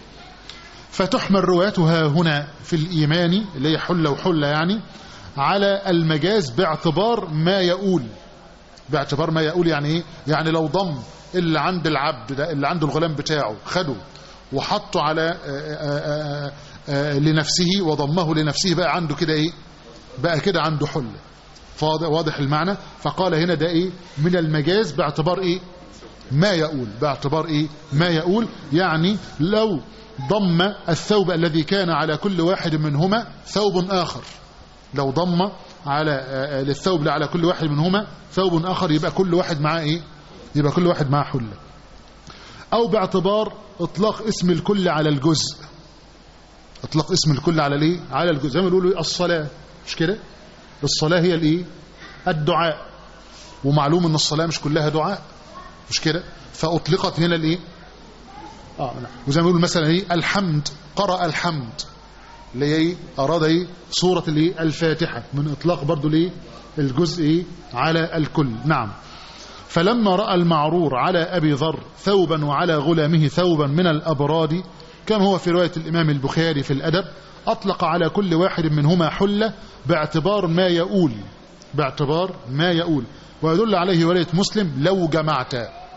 فتحمل روايتها هنا في الإيمان اللي هي حلة وحلة يعني على المجاز باعتبار ما يقول باعتبار ما يقول يعني ايه يعني لو ضم اللي عند العبد ده اللي عنده الغلام بتاعه خده وحطه على آآ آآ آآ لنفسه وضمه لنفسه بقى عنده كده ايه بقى كده عنده حلة واضح المعنى فقال هنا ده ايه من المجاز باعتبار ايه ما يقول باعتبار ايه ما يقول يعني لو ضم الثوب الذي كان على كل واحد منهما ثوب آخر لو ضم على للثوب على كل واحد منهما ثوب آخر يبقى كل واحد معاه إيه يبقى كل واحد معاه حلة أو باعتبار إطلاق اسم الكل على الجزء إطلاق اسم الكل على الإيه على الجزء زي ما بيقولوا الصلاة مش كده الصلاة هي الإيه الدعاء ومعلوم أن الصلاة مش كلها دعاء مش كده فأطلقت هنا الإيه آه نعم. وزي ما بيقول مثلا ايه الحمد قرأ الحمد اللي هي ايه اراد ايه سورة الايه الفاتحة من اطلاق برضو الايه الجزء ايه على الكل نعم فلما رأى المعرور على أبي ذر ثوبا وعلى غلامه ثوبا من الأبراد كما هو في رواية الإمام البخاري في الأدب أطلق على كل واحد منهما حلة باعتبار ما يقول باعتبار ما يقول ويدل عليه رواية مسلم لو جمعت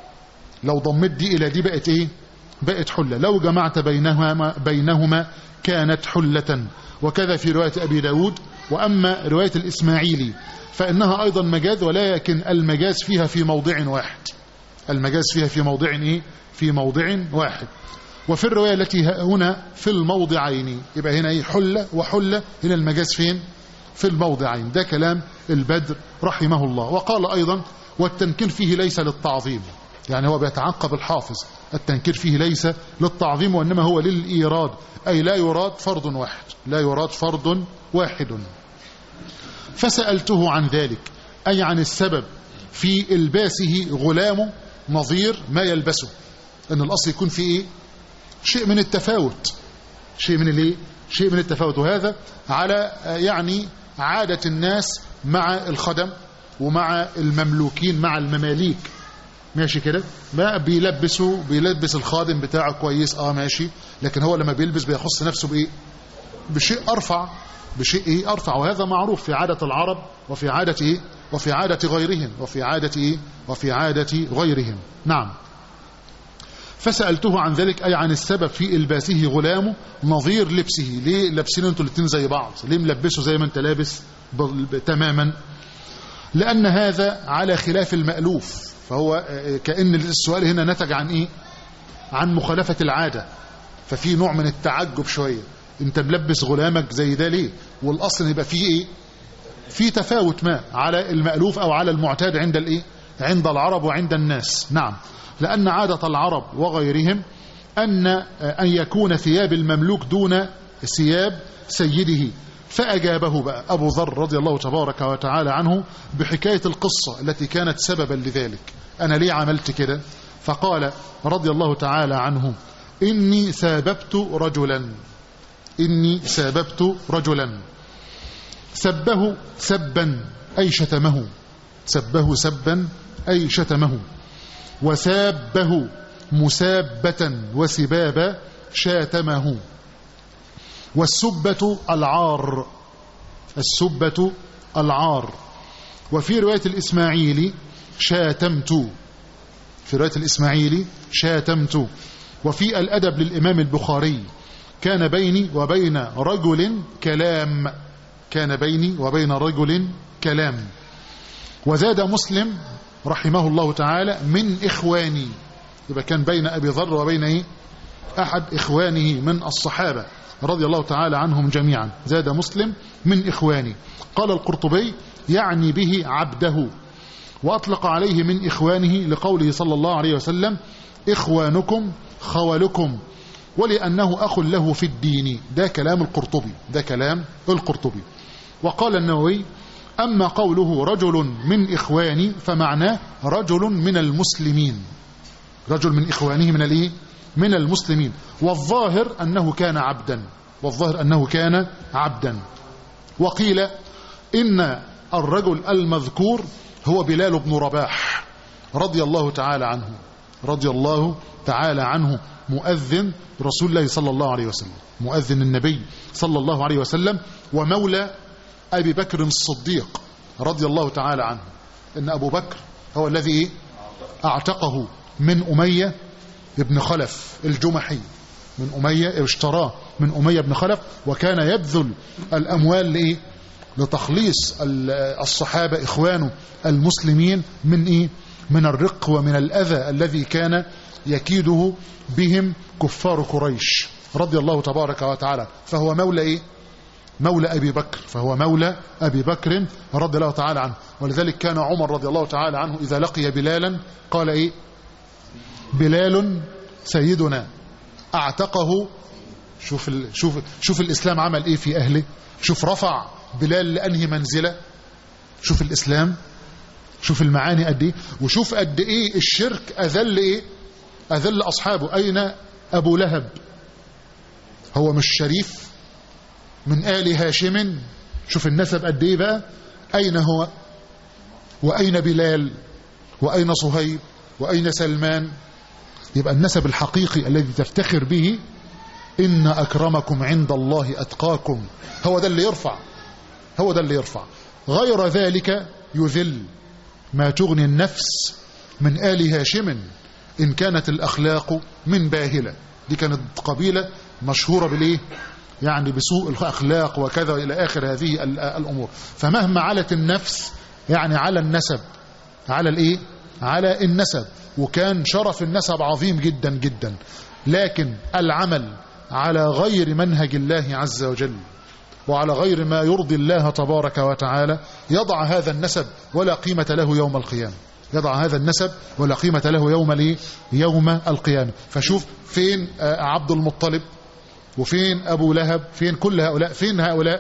لو ضمت دي إلى دي بقت إيه بقت حلة لو جمعت بينهما, بينهما كانت حلة وكذا في رواية أبي داود وأما رواية الإسماعيلي فإنها أيضا مجاز ولكن المجاز فيها في موضع واحد المجاز فيها في موضع إيه؟ في موضع واحد وفي الرواية التي هنا في الموضعين يبقى هنا إيه حلة وحلة هنا المجاز فين في الموضعين ده كلام البدر رحمه الله وقال أيضا والتنكير فيه ليس للتعظيم يعني هو بيتعقب الحافظ التنكير فيه ليس للتعظيم وإنما هو للإيراد أي لا يراد فرض واحد لا يراد فرض واحد فسألته عن ذلك أي عن السبب في إلباسه غلامه نظير ما يلبسه أن الأصل يكون في إيه شيء من التفاوت شيء من الإيه شيء من التفاوت وهذا على يعني عادة الناس مع الخدم ومع المملوكين مع المماليك ماشي كده ما بيلبسوا بيلبس الخادم بتاعه كويس اه ماشي لكن هو لما بيلبس بيخص نفسه بايه بشيء ارفع بشيء إيه أرفع وهذا معروف في عادة العرب وفي عادة إيه وفي عادة غيرهم وفي عادة إيه وفي عادة غيرهم نعم فسألته عن ذلك أي عن السبب في إلباسه غلامه نظير لبسه ليه لابسين انتوا الاتنين زي بعض ليه ملبسه زي ما انت لابس ب- تماما لأن هذا على خلاف المألوف فهو آه، كأن السؤال هنا نتج عن إيه عن مخالفة العادة ففي نوع من التعجب شوية انت ملبس غلامك زي ده ليه والأصل يبقى فيه إيه في تفاوت ما على المألوف أو على المعتاد عند الإيه عند العرب وعند الناس نعم لأن عادة العرب وغيرهم أن أن يكون ثياب المملوك دون ثياب سيده فأجابه بقى أبو ذر رضي الله تبارك وتعالى عنه بحكاية القصة التي كانت سببا لذلك أنا ليه عملت كده فقال رضي الله تعالى عنه إني ساببت رجلا إني ساببت رجلا سبه سبا أي شتمه سبه سبا أي شتمه وسابه مسابة وسبابا شاتمه والسبة العار السبة العار وفي رواية الإسماعيلي شاتمت في رواية الإسماعيلي شاتمت وفي الأدب للإمام البخاري كان بيني وبين رجل كلام كان بيني وبين رجل كلام وزاد مسلم رحمه الله تعالى من إخواني يبقى كان بين أبي ذر وبين إيه؟ أحد إخوانه من الصحابة رضي الله تعالى عنهم جميعا زاد مسلم من إخواني قال القرطبي يعني به عبده وأطلق عليه من إخوانه لقوله صلى الله عليه وسلم إخوانكم خولكم ولأنه أخ له في الدين ده كلام القرطبي ده كلام القرطبي وقال النووي أما قوله رجل من إخواني فمعناه رجل من المسلمين رجل من إخوانه من الإيه؟ من المسلمين والظاهر أنه كان عبدا والظاهر أنه كان عبدا وقيل إن الرجل المذكور هو بلال بن رباح رضي الله تعالى عنه رضي الله تعالى عنه مؤذن رسول الله صلى الله عليه وسلم مؤذن النبي صلى الله عليه وسلم ومولى أبي بكر الصديق رضي الله تعالى عنه إن أبو بكر هو الذي أعتقه من أمية ابن خلف الجمحي من أمية اشتراه من أمية بن خلف وكان يبذل الأموال لإيه لتخليص الصحابة إخوانه المسلمين من إيه من الرق ومن الأذى الذي كان يكيده بهم كفار قريش رضي الله تبارك وتعالى فهو مولى إيه مولى أبي بكر فهو مولى أبي بكر رضي الله تعالى عنه ولذلك كان عمر رضي الله تعالى عنه إذا لقي بلالا قال إيه بلال سيدنا اعتقه شوف ال... شوف شوف الإسلام عمل إيه في أهله شوف رفع بلال لأنهي منزلة شوف الإسلام شوف المعاني قد إيه وشوف قد إيه الشرك أذل إيه أذل أصحابه أين أبو لهب هو مش شريف من آل هاشم شوف النسب قد إيه بقى أين هو وأين بلال وأين صهيب وأين سلمان يبقى النسب الحقيقي الذي تفتخر به إن أكرمكم عند الله أتقاكم هو ده اللي يرفع هو ده اللي يرفع غير ذلك يذل ما تغني النفس من آل هاشم إن كانت الأخلاق من باهلة دي كانت قبيلة مشهورة بالإيه يعني بسوء الأخلاق وكذا إلى آخر هذه الأمور فمهما علت النفس يعني على النسب على الإيه على النسب وكان شرف النسب عظيم جدا جدا لكن العمل على غير منهج الله عز وجل وعلى غير ما يرضي الله تبارك وتعالى يضع هذا النسب ولا قيمة له يوم القيامة يضع هذا النسب ولا قيمة له يوم ليه يوم القيامة فشوف فين عبد المطلب وفين أبو لهب فين كل هؤلاء فين هؤلاء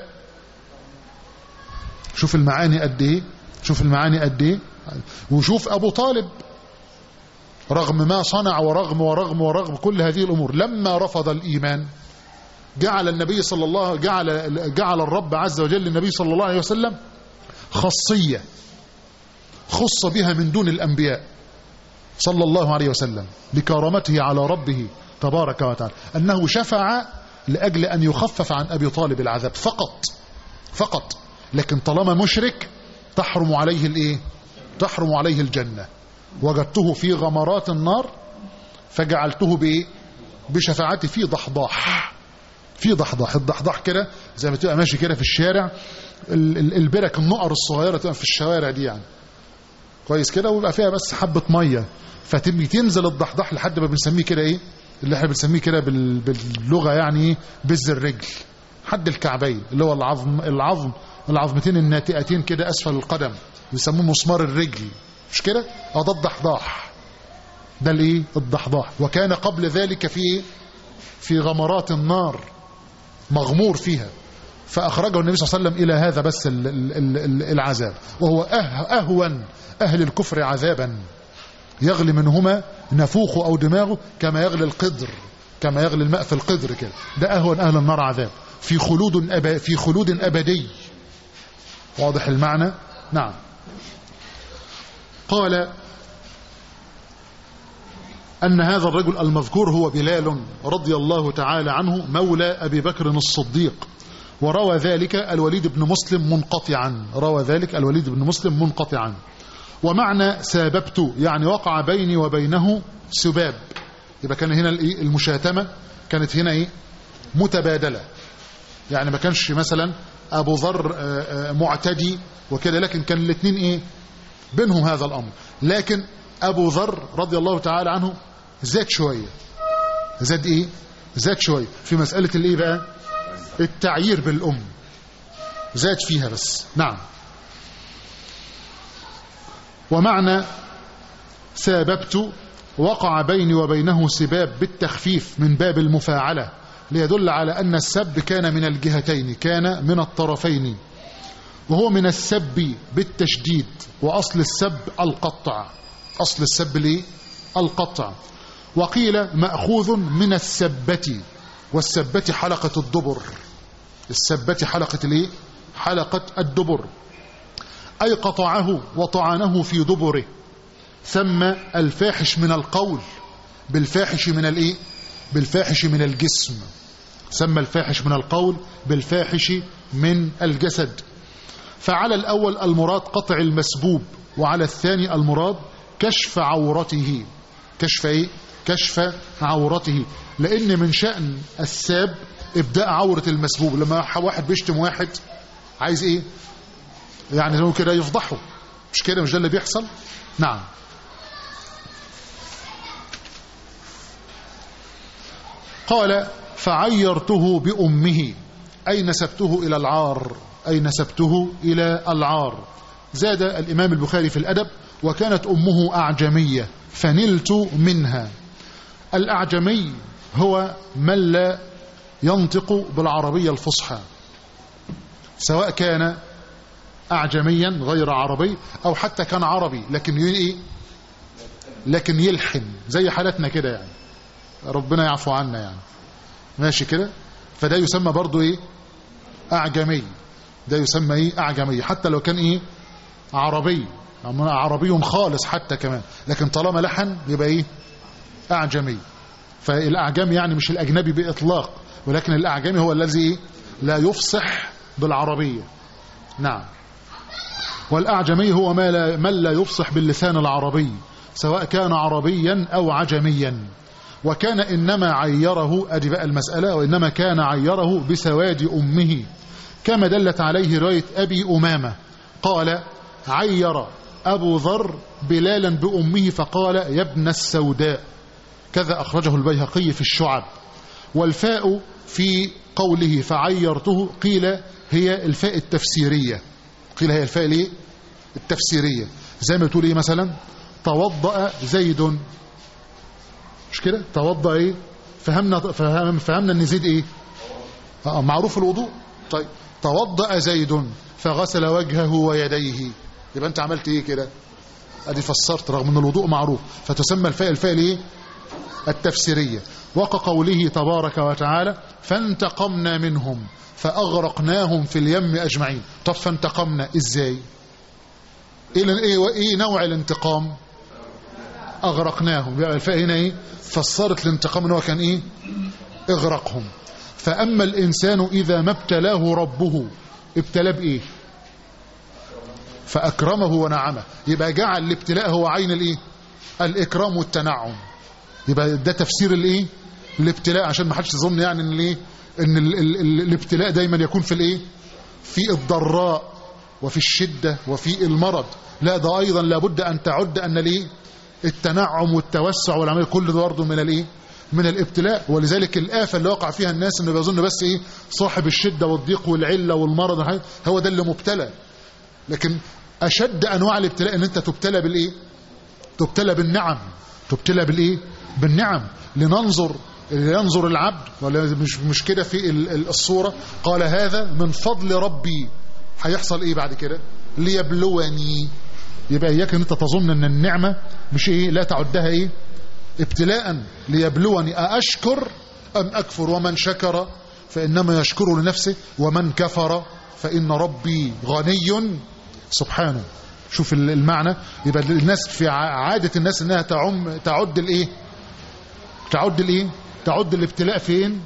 شوف المعاني قد ايه شوف المعاني قد ايه وشوف أبو طالب رغم ما صنع ورغم ورغم ورغم كل هذه الأمور لما رفض الإيمان جعل النبي صلى الله جعل جعل الرب عز وجل النبي صلى الله عليه وسلم خاصية خص بها من دون الأنبياء صلى الله عليه وسلم لكرامته على ربه تبارك وتعالى أنه شفع لأجل أن يخفف عن أبي طالب العذاب فقط فقط لكن طالما مشرك تحرم عليه الايه تحرم عليه الجنة وجدته في غمرات النار فجعلته بايه بشفاعتي في ضحضاح في ضحضاح الضحضاح كده زي ما تبقى ماشي كده في الشارع ال- ال- البرك النقر الصغيرة تبقى في الشوارع دي يعني كويس كده ويبقى فيها بس حبة مية فتبقى تنزل الضحضاح لحد ما بنسميه كده ايه اللي احنا بنسميه كده بال- باللغة يعني ايه بز الرجل حد الكعبين اللي هو العظم العظم العظمتين الناتئتين كده اسفل القدم بيسموه مسمار الرجل مش كده اه ده الضحضاح ده الايه الضحضاح وكان قبل ذلك في ايه في غمرات النار مغمور فيها فأخرجه النبي صلى الله عليه وسلم إلى هذا بس ال- ال- ال- ال- العذاب وهو أه أهون أهل الكفر عذابا يغلي منهما نفوخه أو دماغه كما يغلي القدر كما يغلي الماء في القدر كده ده أهون أهل النار عذاب في خلود أب... في خلود أبدي واضح المعنى نعم قال أن هذا الرجل المذكور هو بلال رضي الله تعالى عنه مولى أبي بكر الصديق وروى ذلك الوليد بن مسلم منقطعا روى ذلك الوليد بن مسلم منقطعا ومعنى ساببت يعني وقع بيني وبينه سباب يبقى كان هنا الإيه؟ المشاتمة كانت هنا إيه متبادلة يعني ما كانش مثلا أبو ذر آه، آه، معتدي وكده لكن كان الاثنين إيه بينهم هذا الأمر لكن أبو ذر رضي الله تعالى عنه زاد شوية زاد إيه زاد شوية في مسألة الإيه بقى التعيير بالأم زاد فيها بس نعم ومعنى ساببت وقع بيني وبينه سباب بالتخفيف من باب المفاعلة ليدل على أن السب كان من الجهتين كان من الطرفين وهو من السب بالتشديد وأصل السب القطع أصل السب ليه القطع وقيل مأخوذ من السبة والسبة حلقة الدبر السبة حلقة الايه حلقة الدبر أي قطعه وطعنه في دبره سمى الفاحش من القول بالفاحش من الايه بالفاحش من الجسم سمى الفاحش من القول بالفاحش من الجسد فعلى الأول المراد قطع المسبوب وعلى الثاني المراد كشف عورته كشف ايه كشف عورته لأن من شأن الساب إبداء عورة المسبوب لما واحد بيشتم واحد عايز ايه يعني لو كده يفضحه مش كده مش ده اللي بيحصل نعم قال فعيرته بأمه أي نسبته إلى العار أي نسبته إلى العار زاد الإمام البخاري في الأدب وكانت أمه أعجمية فنلت منها الأعجمي هو من لا ينطق بالعربية الفصحى سواء كان أعجميا غير عربي أو حتى كان عربي لكن إيه لكن يلحن زي حالتنا كده يعني ربنا يعفو عنا يعني ماشي كده فده يسمى برضو ايه اعجمي ده يسمى ايه اعجمي حتى لو كان ايه عربي عربي خالص حتى كمان لكن طالما لحن يبقى ايه اعجمي فالاعجمي يعني مش الاجنبي باطلاق ولكن الاعجمي هو الذي ايه لا يفصح بالعربيه نعم والاعجمي هو ما لا من لا يفصح باللسان العربي سواء كان عربيا او عجميا وكان إنما عيره أدي بقى المسألة وإنما كان عيره بسواد أمه كما دلت عليه رواية أبي أمامة قال عير أبو ذر بلالا بأمه فقال يا ابن السوداء كذا أخرجه البيهقي في الشعب والفاء في قوله فعيرته قيل هي الفاء التفسيرية قيل هي الفاء ليه التفسيرية زي ما تقول ايه مثلا توضأ زيد مش كده توضأ ايه فهمنا فهم فهمنا ان زيد ايه آه معروف الوضوء طيب توضأ زيد فغسل وجهه ويديه يبقى انت عملت ايه كده ادي فسرت رغم ان الوضوء معروف فتسمى الفاء الفاء ايه التفسيرية وكقوله تبارك وتعالى فانتقمنا منهم فأغرقناهم في اليم أجمعين طب فانتقمنا ازاي ايه ايه, إيه نوع الانتقام أغرقناهم يبقى الفاء هنا إيه فسرت الانتقام ان هو كان إيه اغرقهم فأما الإنسان إذا ما ابتلاه ربه ابتلى بايه فاكرمه ونعمه يبقى جعل الابتلاء هو عين الايه الاكرام والتنعم يبقى ده تفسير الايه الابتلاء عشان ما حدش يظن يعني ان الايه ان ال ال ال الابتلاء دايما يكون في الايه في الضراء وفي الشده وفي المرض لا ده ايضا لابد ان تعد ان الايه التنعم والتوسع والعمل كل ده برضه من الايه من الابتلاء ولذلك الآفة اللي وقع فيها الناس انه بيظن بس ايه صاحب الشدة والضيق والعلة والمرض والحاجات، هو ده اللي مبتلى لكن اشد انواع الابتلاء ان انت تبتلى بالايه تبتلى بالنعم تبتلى بالايه بالنعم لننظر ينظر العبد ولا مش مش كده في ال- ال- الصورة قال هذا من فضل ربي هيحصل ايه بعد كده ليبلوني يبقى اياك ان انت تظن ان النعمة مش ايه لا تعدها ايه ابتلاء ليبلوني أأشكر أم أكفر ومن شكر فإنما يشكر لنفسه ومن كفر فإن ربي غني سبحانه شوف ال- المعنى يبقى الناس في ع- عادة الناس انها تعم تعد الايه تعد الايه تعد الابتلاء فين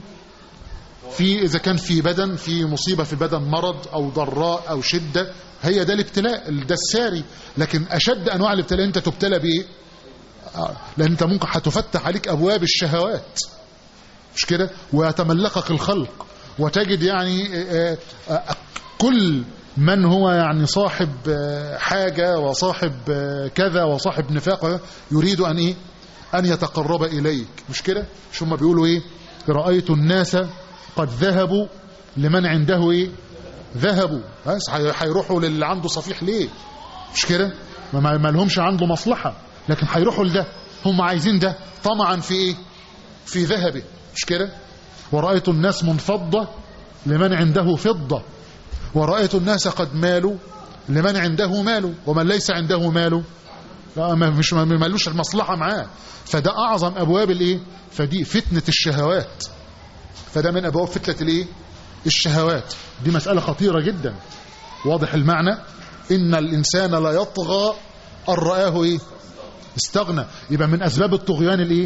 في اذا كان في بدن في مصيبه في البدن مرض او ضراء او شده هي ده الابتلاء ده الساري لكن اشد انواع الابتلاء انت تبتلى بايه آه، لان انت ممكن هتفتح عليك ابواب الشهوات مش كده ويتملقك الخلق وتجد يعني آه، آه، كل من هو يعني صاحب آه، حاجة وصاحب آه، كذا وصاحب نفاق يريد أن إيه أن يتقرب إليك مش كده مش هم بيقولوا إيه رأيت الناس قد ذهبوا لمن عنده إيه ذهبوا بس هي- هيروحوا للي عنده صفيح ليه مش كده ما ما- ما لهمش عنده مصلحة لكن هيروحوا لده هم عايزين ده طمعا في ايه في ذهبه مش كده ورأيت الناس منفضة لمن عنده فضة ورأيت الناس قد مالوا لمن عنده مال ومن ليس عنده مال لا ما مش ما مالوش المصلحة معاه فده أعظم أبواب الإيه فدي فتنة الشهوات فده من أبواب فتنة الإيه الشهوات دي مسألة خطيرة جدا واضح المعنى إن الإنسان لا يطغى أن رآه إيه استغنى يبقى من أسباب الطغيان الإيه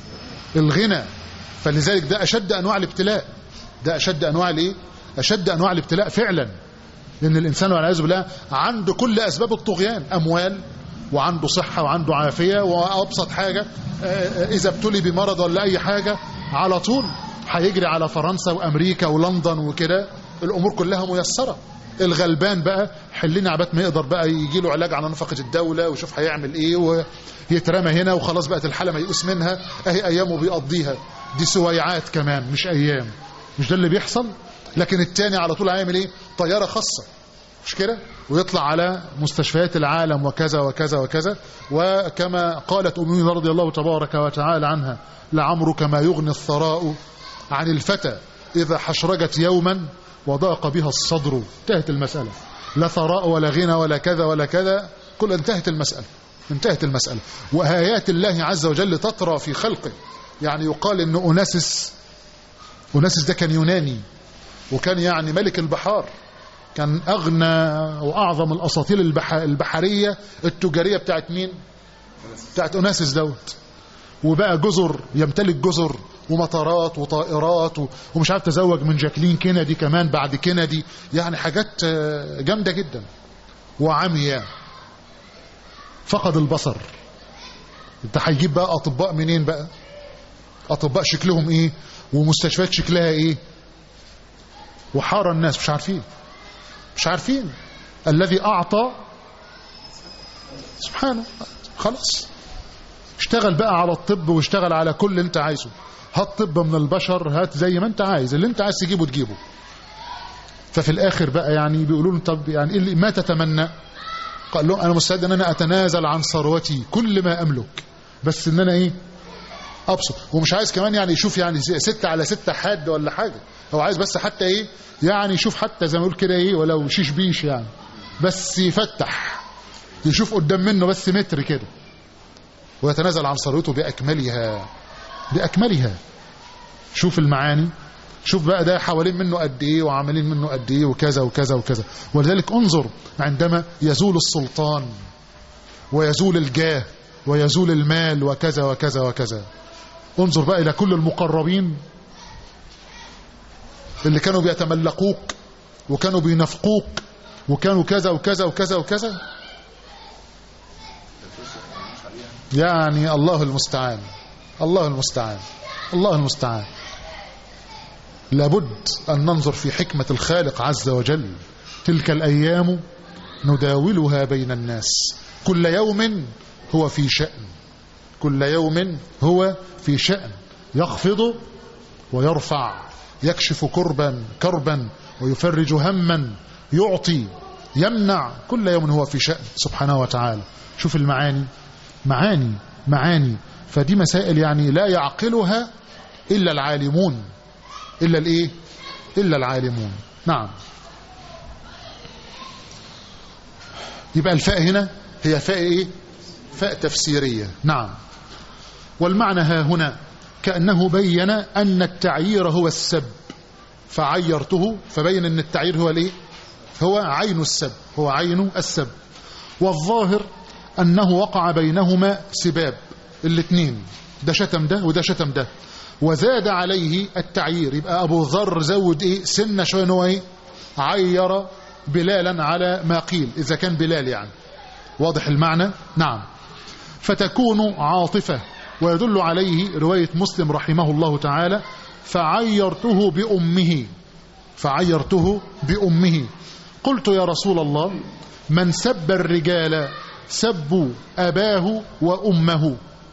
الغنى فلذلك ده أشد أنواع الابتلاء ده أشد أنواع الإيه أشد أنواع الابتلاء فعلا لأن الإنسان والعياذ بالله عنده كل أسباب الطغيان أموال وعنده صحة وعنده عافية وأبسط حاجة آه، آه، إذا ابتلي بمرض ولا أي حاجة على طول هيجري على فرنسا وأمريكا ولندن وكده الأمور كلها ميسرة الغلبان بقى حلنا عبات ما يقدر بقى يجي له علاج على نفقة الدولة ويشوف هيعمل ايه ويترمى هنا وخلاص بقت الحالة ما يقوس منها اهي ايامه بيقضيها دي سويعات كمان مش ايام مش ده اللي بيحصل لكن التاني على طول هيعمل ايه طيارة خاصة مش كده ويطلع على مستشفيات العالم وكذا وكذا وكذا وكما قالت أمي رضي الله تبارك وتعالى عنها لعمرك ما يغني الثراء عن الفتى إذا حشرجت يوما وضاق بها الصدر انتهت المسألة لا ثراء ولا غنى ولا كذا ولا كذا كل انتهت المسألة انتهت المسألة وآيات الله عز وجل تطرى في خلقه يعني يقال أن أناسس أناسس ده كان يوناني وكان يعني ملك البحار كان أغنى وأعظم الأساطيل البح... البحرية التجارية بتاعت مين بتاعت أناسس دوت وبقى جزر يمتلك جزر ومطارات وطائرات و... ومش عارف تزوج من جاكلين كينيدي كمان بعد كينيدي يعني حاجات آه، جامدة جدا وعمياء فقد البصر انت هيجيب بقى اطباء منين بقى اطباء شكلهم ايه ومستشفيات شكلها ايه وحار الناس مش عارفين مش عارفين الذي اعطى سبحانه خلاص اشتغل بقى على الطب واشتغل على كل اللي انت عايزه هات طب من البشر هات زي ما انت عايز اللي انت عايز تجيبه تجيبه ففي الاخر بقى يعني بيقولوا له طب يعني إيه اللي ما تتمنى قال له انا مستعد ان انا اتنازل عن ثروتي كل ما املك بس ان انا ايه ابسط ومش عايز كمان يعني يشوف يعني زي ستة على ستة حاد ولا حاجة هو عايز بس حتى ايه يعني يشوف حتى زي ما يقول كده ايه ولو شيش بيش يعني بس يفتح يشوف قدام منه بس متر كده ويتنازل عن ثروته بأكملها بأكملها شوف المعاني شوف بقى ده حوالين منه قد ايه وعاملين منه قد ايه وكذا وكذا وكذا ولذلك انظر عندما يزول السلطان ويزول الجاه ويزول المال وكذا وكذا وكذا انظر بقى إلى كل المقربين اللي كانوا بيتملقوك وكانوا بينافقوك وكانوا كذا وكذا وكذا وكذا يعني الله المستعان الله المستعان الله المستعان لابد أن ننظر في حكمة الخالق عز وجل تلك الأيام نداولها بين الناس كل يوم هو في شأن كل يوم هو في شأن يخفض ويرفع يكشف كربا كربا ويفرج هما يعطي يمنع كل يوم هو في شأن سبحانه وتعالى شوف المعاني معاني معاني فدي مسائل يعني لا يعقلها إلا العالمون إلا الإيه إلا العالمون نعم يبقى الفاء هنا هي فاء إيه فاء تفسيرية نعم والمعنى ها هنا كأنه بين أن التعيير هو السب فعيرته فبين أن التعيير هو الإيه هو عين السب هو عين السب والظاهر أنه وقع بينهما سباب الاثنين ده شتم ده وده شتم ده وزاد عليه التعيير يبقى أبو ذر زود إيه سنة شوية إن هو إيه عير بلالا على ما قيل إذا كان بلال يعني واضح المعنى نعم فتكون عاطفة ويدل عليه رواية مسلم رحمه الله تعالى فعيرته بأمه فعيرته بأمه قلت يا رسول الله من سب الرجال سبوا أباه وأمه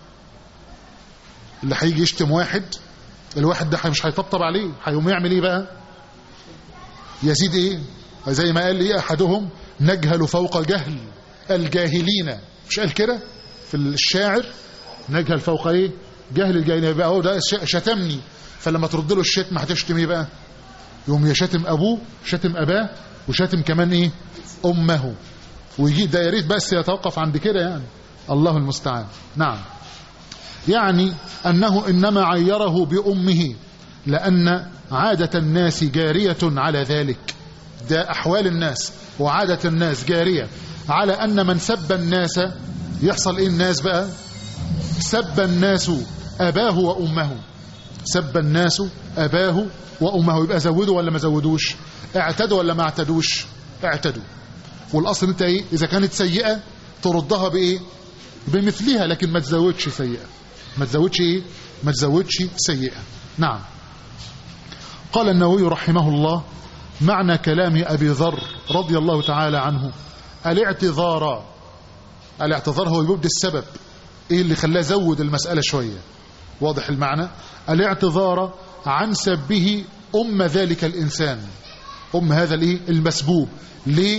اللي هيجي يشتم واحد الواحد ده مش هيطبطب عليه هيقوم يعمل ايه بقى يزيد ايه زي ما قال ايه احدهم نجهل فوق جهل الجاهلين مش قال كده في الشاعر نجهل فوق ايه جهل الجاهلين بقى هو ده شتمني فلما ترد له الشتم هتشتم ايه بقى يقوم يشتم ابوه شتم اباه وشتم كمان ايه امه ويجي ده يا ريت بس يتوقف عند كده يعني الله المستعان نعم يعني أنه إنما عيره بأمه لأن عادة الناس جارية على ذلك ده أحوال الناس وعادة الناس جارية على أن من سب الناس يحصل إيه الناس بقى سب الناس أباه وأمه سب الناس أباه وأمه يبقى زودوا ولا ما زودوش اعتدوا ولا ما اعتدوش اعتدوا والأصل انت ايه إذا كانت سيئة تردها بإيه بمثلها لكن ما تزودش سيئة ما تزودش ايه ما تزودش سيئة نعم قال النووي رحمه الله معنى كلام أبي ذر رضي الله تعالى عنه الاعتذار الاعتذار هو يبدي السبب ايه اللي خلاه زود المسألة شوية واضح المعنى الاعتذار عن سبه أم ذلك الإنسان أم هذا الايه المسبوب ليه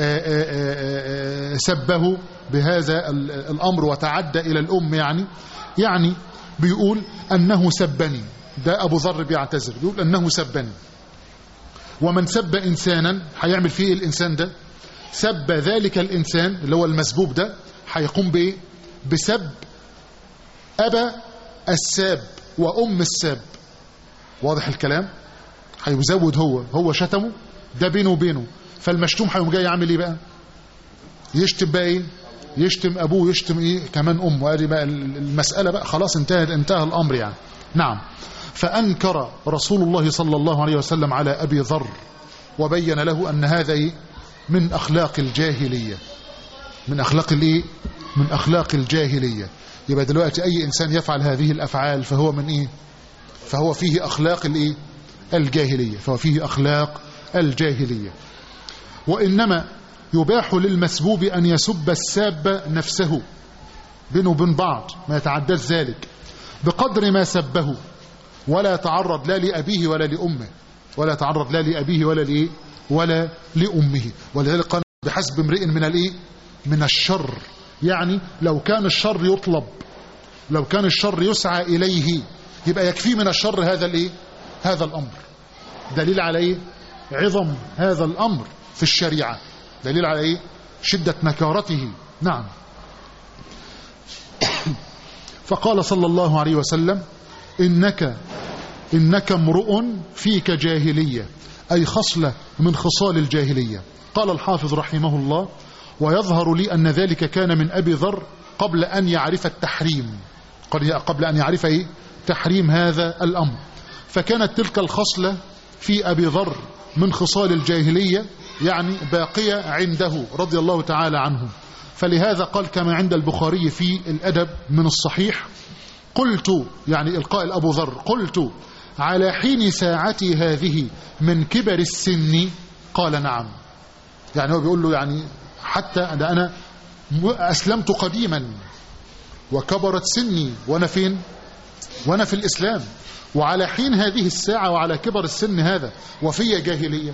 سبه بهذا الأمر وتعدى إلى الأم يعني يعني بيقول أنه سبني ده أبو ذر بيعتذر بيقول أنه سبني ومن سب إنسانا هيعمل فيه الإنسان ده سب ذلك الإنسان اللي هو المسبوب ده هيقوم بإيه بسب أبا الساب وأم الساب واضح الكلام هيزود هو هو شتمه ده بينه وبينه فالمشتوم هيقوم جاي يعمل ايه بقى يشتم بقى ايه يشتم ابوه يشتم ايه كمان امه ادي بقى المساله بقى خلاص انتهت انتهى الامر يعني نعم فانكر رسول الله صلى الله عليه وسلم على ابي ذر وبين له ان هذا ايه من اخلاق الجاهليه من اخلاق الايه من اخلاق الجاهليه يبقى دلوقتي اي انسان يفعل هذه الافعال فهو من ايه فهو فيه اخلاق الايه الجاهليه فهو فيه اخلاق الجاهليه وانما يباح للمسبوب أن يسب الساب نفسه بينه وبين بعض ما يتعداش ذلك بقدر ما سبه ولا يتعرض لا لأبيه ولا لأمه ولا يتعرض لا لأبيه ولا لإيه ولا لأمه ولذلك قال بحسب امرئ من الإيه من الشر يعني لو كان الشر يطلب لو كان الشر يسعى إليه يبقى يكفي من الشر هذا الإيه هذا الأمر دليل على إيه عظم هذا الأمر في الشريعة دليل على ايه شدة نكارته نعم فقال صلى الله عليه وسلم إنك إنك امرؤ فيك جاهلية أي خصلة من خصال الجاهلية قال الحافظ رحمه الله ويظهر لي أن ذلك كان من أبي ذر قبل أن يعرف التحريم قبل أن يعرف إيه؟ تحريم هذا الأمر فكانت تلك الخصلة في أبي ذر من خصال الجاهلية يعني باقية عنده رضي الله تعالى عنه فلهذا قال كما عند البخاري في الأدب من الصحيح قلت يعني القائل أبو ذر قلت على حين ساعتي هذه من كبر السن قال نعم يعني هو بيقول له يعني حتى ده أنا أسلمت قديما وكبرت سني وأنا فين وأنا في الإسلام وعلى حين هذه الساعة وعلى كبر السن هذا وفي جاهلية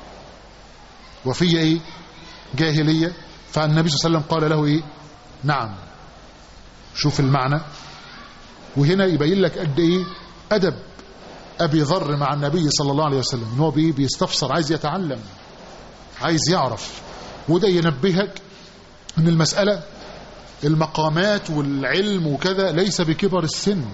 وفي إيه جاهلية فالنبي صلى الله عليه وسلم قال له إيه نعم شوف المعنى وهنا يبين لك قد إيه أدب أبي ذر مع النبي صلى الله عليه وسلم إن هو بإيه بيستفسر عايز يتعلم عايز يعرف وده ينبهك ان المسألة المقامات والعلم وكذا ليس بكبر السن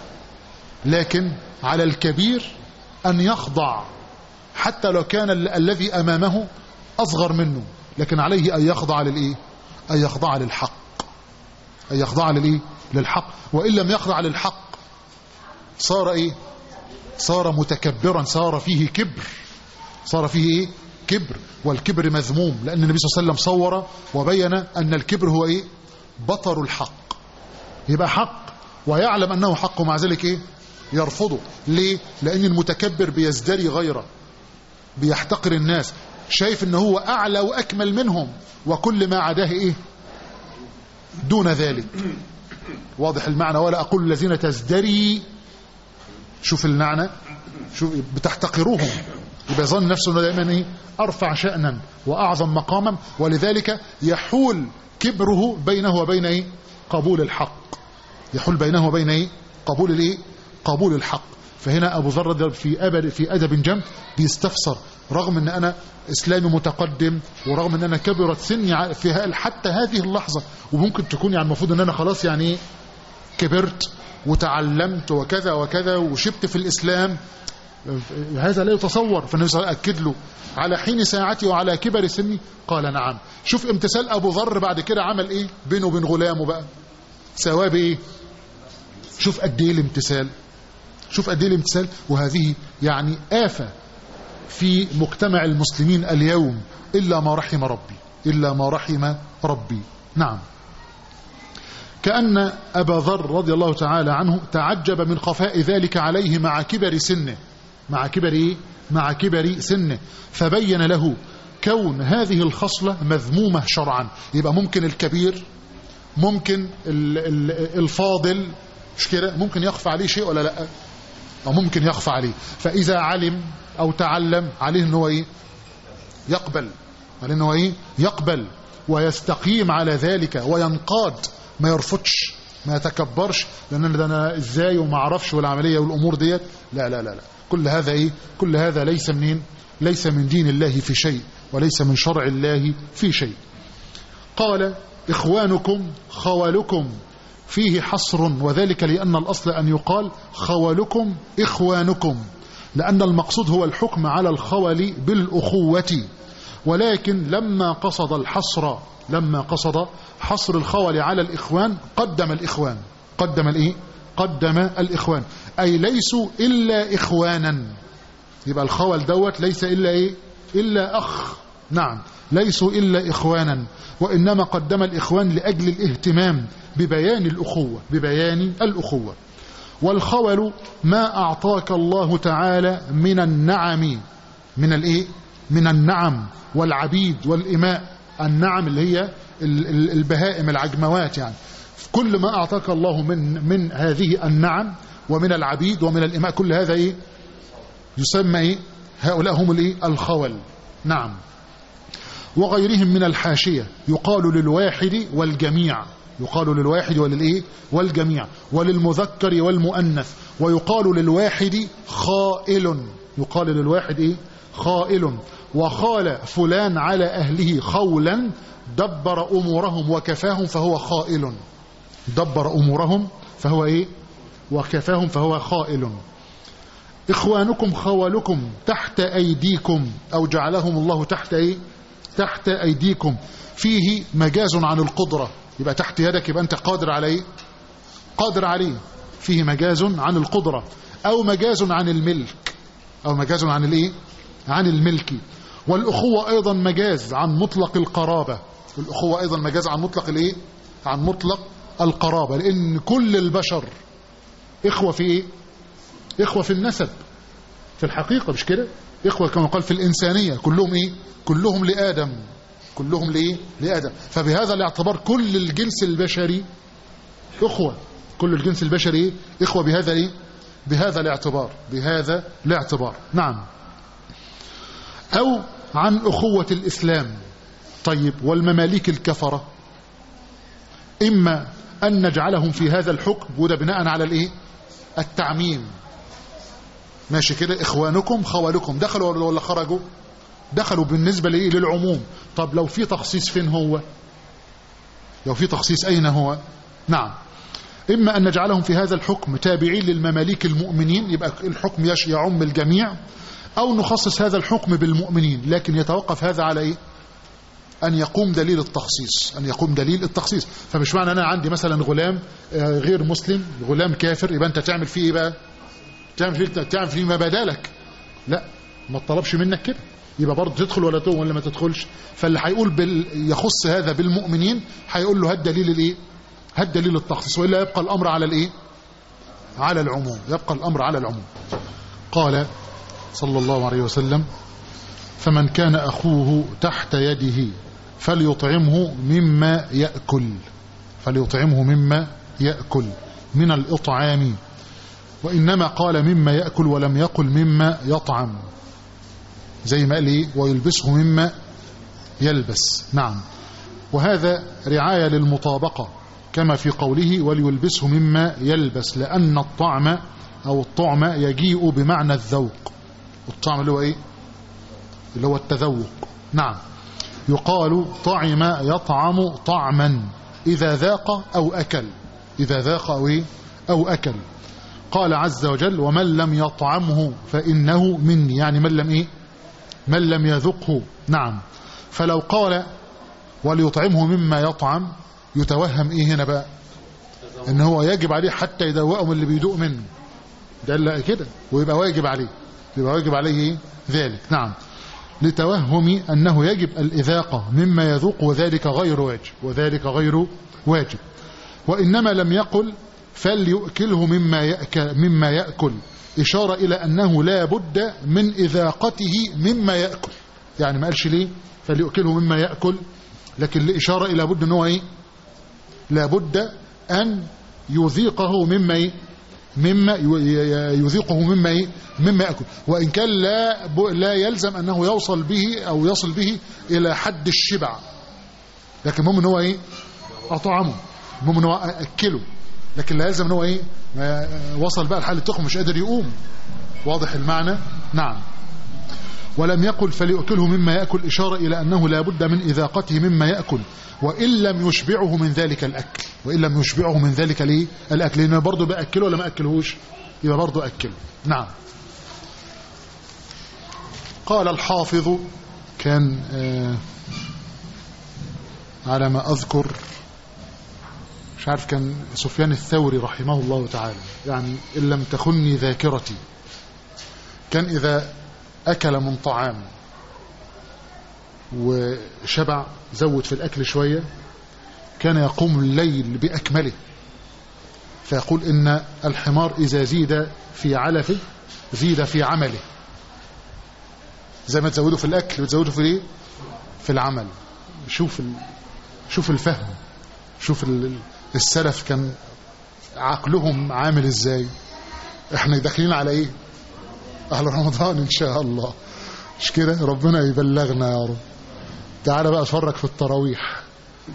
لكن على الكبير أن يخضع حتى لو كان ال الذي أمامه أصغر منه لكن عليه أن يخضع للإيه أن يخضع للحق أن يخضع للإيه للحق وإن لم يخضع للحق صار إيه صار متكبرا صار فيه كبر صار فيه إيه كبر والكبر مذموم لأن النبي صلى الله عليه وسلم صور وبين أن الكبر هو إيه بطر الحق يبقى حق ويعلم أنه حق ومع ذلك إيه يرفضه ليه لأن المتكبر بيزدري غيره بيحتقر الناس شايف ان هو أعلى وأكمل منهم وكل ما عداه إيه دون ذلك واضح المعنى ولا أقول الذين تزدري شوف المعنى شوف بتحتقروهم يبقى يظن نفسه انه دائما ايه ارفع شأنا واعظم مقاما ولذلك يحول كبره بينه وبين ايه قبول الحق يحول بينه وبين ايه قبول الايه قبول الحق فهنا ابو ذر في ابد في ادب جم بيستفسر رغم ان انا اسلامي متقدم ورغم ان انا كبرت سني في حتى هذه اللحظه وممكن تكون يعني المفروض ان انا خلاص يعني ايه كبرت وتعلمت وكذا وكذا وشبت في الاسلام هذا لا يتصور فالنبي صلى الله عليه وسلم أكد له على حين ساعتي وعلى كبر سني قال نعم شوف امتثال أبو ذر بعد كده عمل إيه بينه وبين غلامه بقى ثواب إيه شوف قد إيه الامتثال شوف قد إيه الامتثال وهذه يعني آفة في مجتمع المسلمين اليوم إلا ما رحم ربي إلا ما رحم ربي نعم كأن أبا ذر رضي الله تعالى عنه تعجب من خفاء ذلك عليه مع كبر سنه مع كبر إيه؟ مع كبر سنه فبين له كون هذه الخصلة مذمومة شرعا يبقى ممكن الكبير ممكن الفاضل مش كده ممكن يخفى عليه شيء ولا لا أو ممكن يخفى عليه فإذا علم أو تعلم عليه أنه إيه يقبل عليه أنه إيه يقبل ويستقيم على ذلك وينقاد ما يرفضش ما يتكبرش لأن ده أنا إزاي وما أعرفش والعملية والأمور ديت لا لا لا لا كل هذا إيه كل هذا ليس منين ليس من دين الله في شيء وليس من شرع الله في شيء قال إخوانكم خوالكم فيه حصر وذلك لأن الأصل أن يقال خوالكم إخوانكم لأن المقصود هو الحكم على الخول بالأخوة ولكن لما قصد الحصر لما قصد حصر الخول على الإخوان قدم الإخوان قدم الإيه؟ قدم الإخوان أي ليسوا إلا إخوانا يبقى الخول دوت ليس إلا إيه إلا أخ نعم ليسوا إلا إخوانا وإنما قدم الإخوان لأجل الاهتمام ببيان الأخوة ببيان الأخوة والخول ما أعطاك الله تعالى من النعم من الإيه من النعم والعبيد والإماء النعم اللي هي البهائم العجموات يعني كل ما أعطاك الله من من هذه النعم ومن العبيد ومن الإماء كل هذا إيه يسمى إيه هؤلاء هم الإيه الخول نعم وغيرهم من الحاشية يقال للواحد والجميع يقال للواحد وللإيه والجميع وللمذكر والمؤنث ويقال للواحد خائل يقال للواحد إيه خائل وخال فلان على أهله خولا دبر أمورهم وكفاهم فهو خائل دبر أمورهم فهو إيه وكفاهم فهو خائل إخوانكم خوالكم تحت أيديكم أو جعلهم الله تحت إيه تحت أيديكم فيه مجاز عن القدرة يبقى تحت يدك يبقى أنت قادر عليه قادر عليه فيه مجاز عن القدرة أو مجاز عن الملك أو مجاز عن الإيه عن الملك والأخوة أيضا مجاز عن مطلق القرابة الأخوة أيضا مجاز عن مطلق الإيه؟ عن مطلق القرابة لأن كل البشر إخوة في إيه؟ إخوة في النسب في الحقيقة مش كده إخوة كما قال في الإنسانية كلهم إيه كلهم لآدم كلهم لإيه لآدم فبهذا الاعتبار كل الجنس البشري إخوة كل الجنس البشري إيه؟ إخوة بهذا إيه بهذا الاعتبار بهذا الاعتبار نعم أو عن أخوة الإسلام طيب والمماليك الكفرة إما أن نجعلهم في هذا الحكم وده بناء على الإيه التعميم ماشي كده إخوانكم خوالكم دخلوا ولا خرجوا دخلوا بالنسبة لإيه للعموم طب لو في تخصيص فين هو لو في تخصيص أين هو نعم إما أن نجعلهم في هذا الحكم تابعين للمماليك المؤمنين يبقى الحكم يش يعم الجميع أو نخصص هذا الحكم بالمؤمنين لكن يتوقف هذا على إيه أن يقوم دليل التخصيص أن يقوم دليل التخصيص فمش معنى أنا عندي مثلا غلام غير مسلم غلام كافر يبقى أنت تعمل فيه إيه بقى تعمل فيه, تعمل فيه ما بدالك لا ما طلبش منك كده يبقى برضه تدخل ولا تقوم ولا ما تدخلش فاللي هيقول بال... يخص هذا بالمؤمنين هيقول له هات دليل الايه هات دليل التخصيص والا يبقى الامر على الايه على العموم يبقى الامر على العموم قال صلى الله عليه وسلم فمن كان اخوه تحت يده فليطعمه مما ياكل فليطعمه مما ياكل من الاطعام وانما قال مما ياكل ولم يقل مما يطعم زي ما قال ايه ويلبسه مما يلبس نعم وهذا رعاية للمطابقة كما في قوله وليلبسه مما يلبس لأن الطعم أو الطعم يجيء بمعنى الذوق الطعم اللي هو ايه اللي هو التذوق نعم يقال طعم يطعم طعما إذا ذاق أو أكل إذا ذاق أو, إيه؟ أو أكل قال عز وجل ومن لم يطعمه فإنه مني يعني من لم إيه من لم يذقه نعم فلو قال وليطعمه مما يطعم يتوهم ايه هنا بقى ان هو يجب عليه حتى يدوقهم اللي بيدوق منه ده لا كده ويبقى واجب عليه يبقى واجب عليه ايه ذلك نعم لتوهم انه يجب الاذاقه مما يذوق وذلك غير واجب وذلك غير واجب وانما لم يقل فليؤكله مما يأكل مما يأكل إشارة إلى أنه لا بد من إذاقته مما يأكل يعني ما قالش ليه فليؤكله مما يأكل لكن لإشارة إلى بد أنه إيه لا بد أن يذيقه مما إيه مما يذيقه مما إيه مما يأكل وإن كان لا لا يلزم أنه يوصل به أو يصل به إلى حد الشبع لكن المهم أن هو إيه أطعمه المهم أن هو أكله لكن لا يلزم ان هو ايه ما وصل بقى لحال التخم مش قادر يقوم واضح المعنى نعم ولم يقل فليأكله مما يأكل إشارة إلى أنه لا بد من إذاقته مما يأكل وإن لم يشبعه من ذلك الأكل وإن لم يشبعه من ذلك ليه الأكل لأنه برضه بأكله ولا ما أكلهوش يبقى برضه أكله نعم قال الحافظ كان آه على ما أذكر مش عارف كان سفيان الثوري رحمه الله تعالى يعني إن لم تخني ذاكرتي كان إذا أكل من طعام وشبع زود في الأكل شوية كان يقوم الليل بأكمله فيقول إن الحمار إذا زيد في علفه زيد في عمله زي ما تزودوا في الأكل وتزودوا في ايه في العمل شوف ال... شوف الفهم شوف ال... السلف كان عقلهم عامل ازاي احنا داخلين على ايه اهل رمضان ان شاء الله مش كده ربنا يبلغنا يا رب تعالى بقى اتفرج في التراويح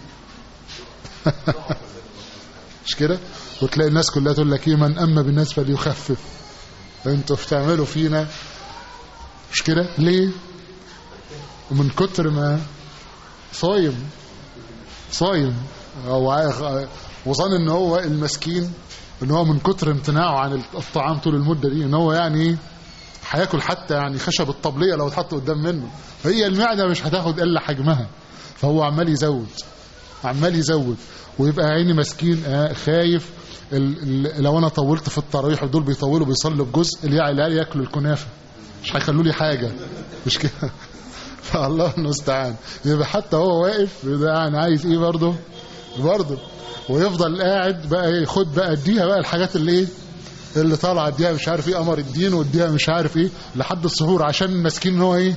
مش كده وتلاقي الناس كلها تقول لك ايه من اما بالناس فليخفف انتوا بتعملوا فينا مش كده ليه ومن كتر ما صايم صايم وظن ان هو المسكين ان هو من كتر امتناعه عن الطعام طول المدة دي ان هو يعني هياكل حتى يعني خشب الطبلية لو اتحط قدام منه فهي المعدة مش هتاخد الا حجمها فهو عمال يزود عمال يزود ويبقى عيني مسكين آه خايف ال ال لو انا طولت في التراويح ودول بيطولوا بيصلوا بجزء العيال ياكلوا الكنافه مش هيخلوا لي حاجه مش كده فالله المستعان يبقى حتى هو واقف يبقى يعني عايز ايه برضه برضه ويفضل قاعد بقى ياخد بقى اديها بقى الحاجات اللي ايه اللي طالعه اديها مش عارف ايه قمر الدين واديها مش عارف ايه لحد السحور عشان المسكين ان هو ايه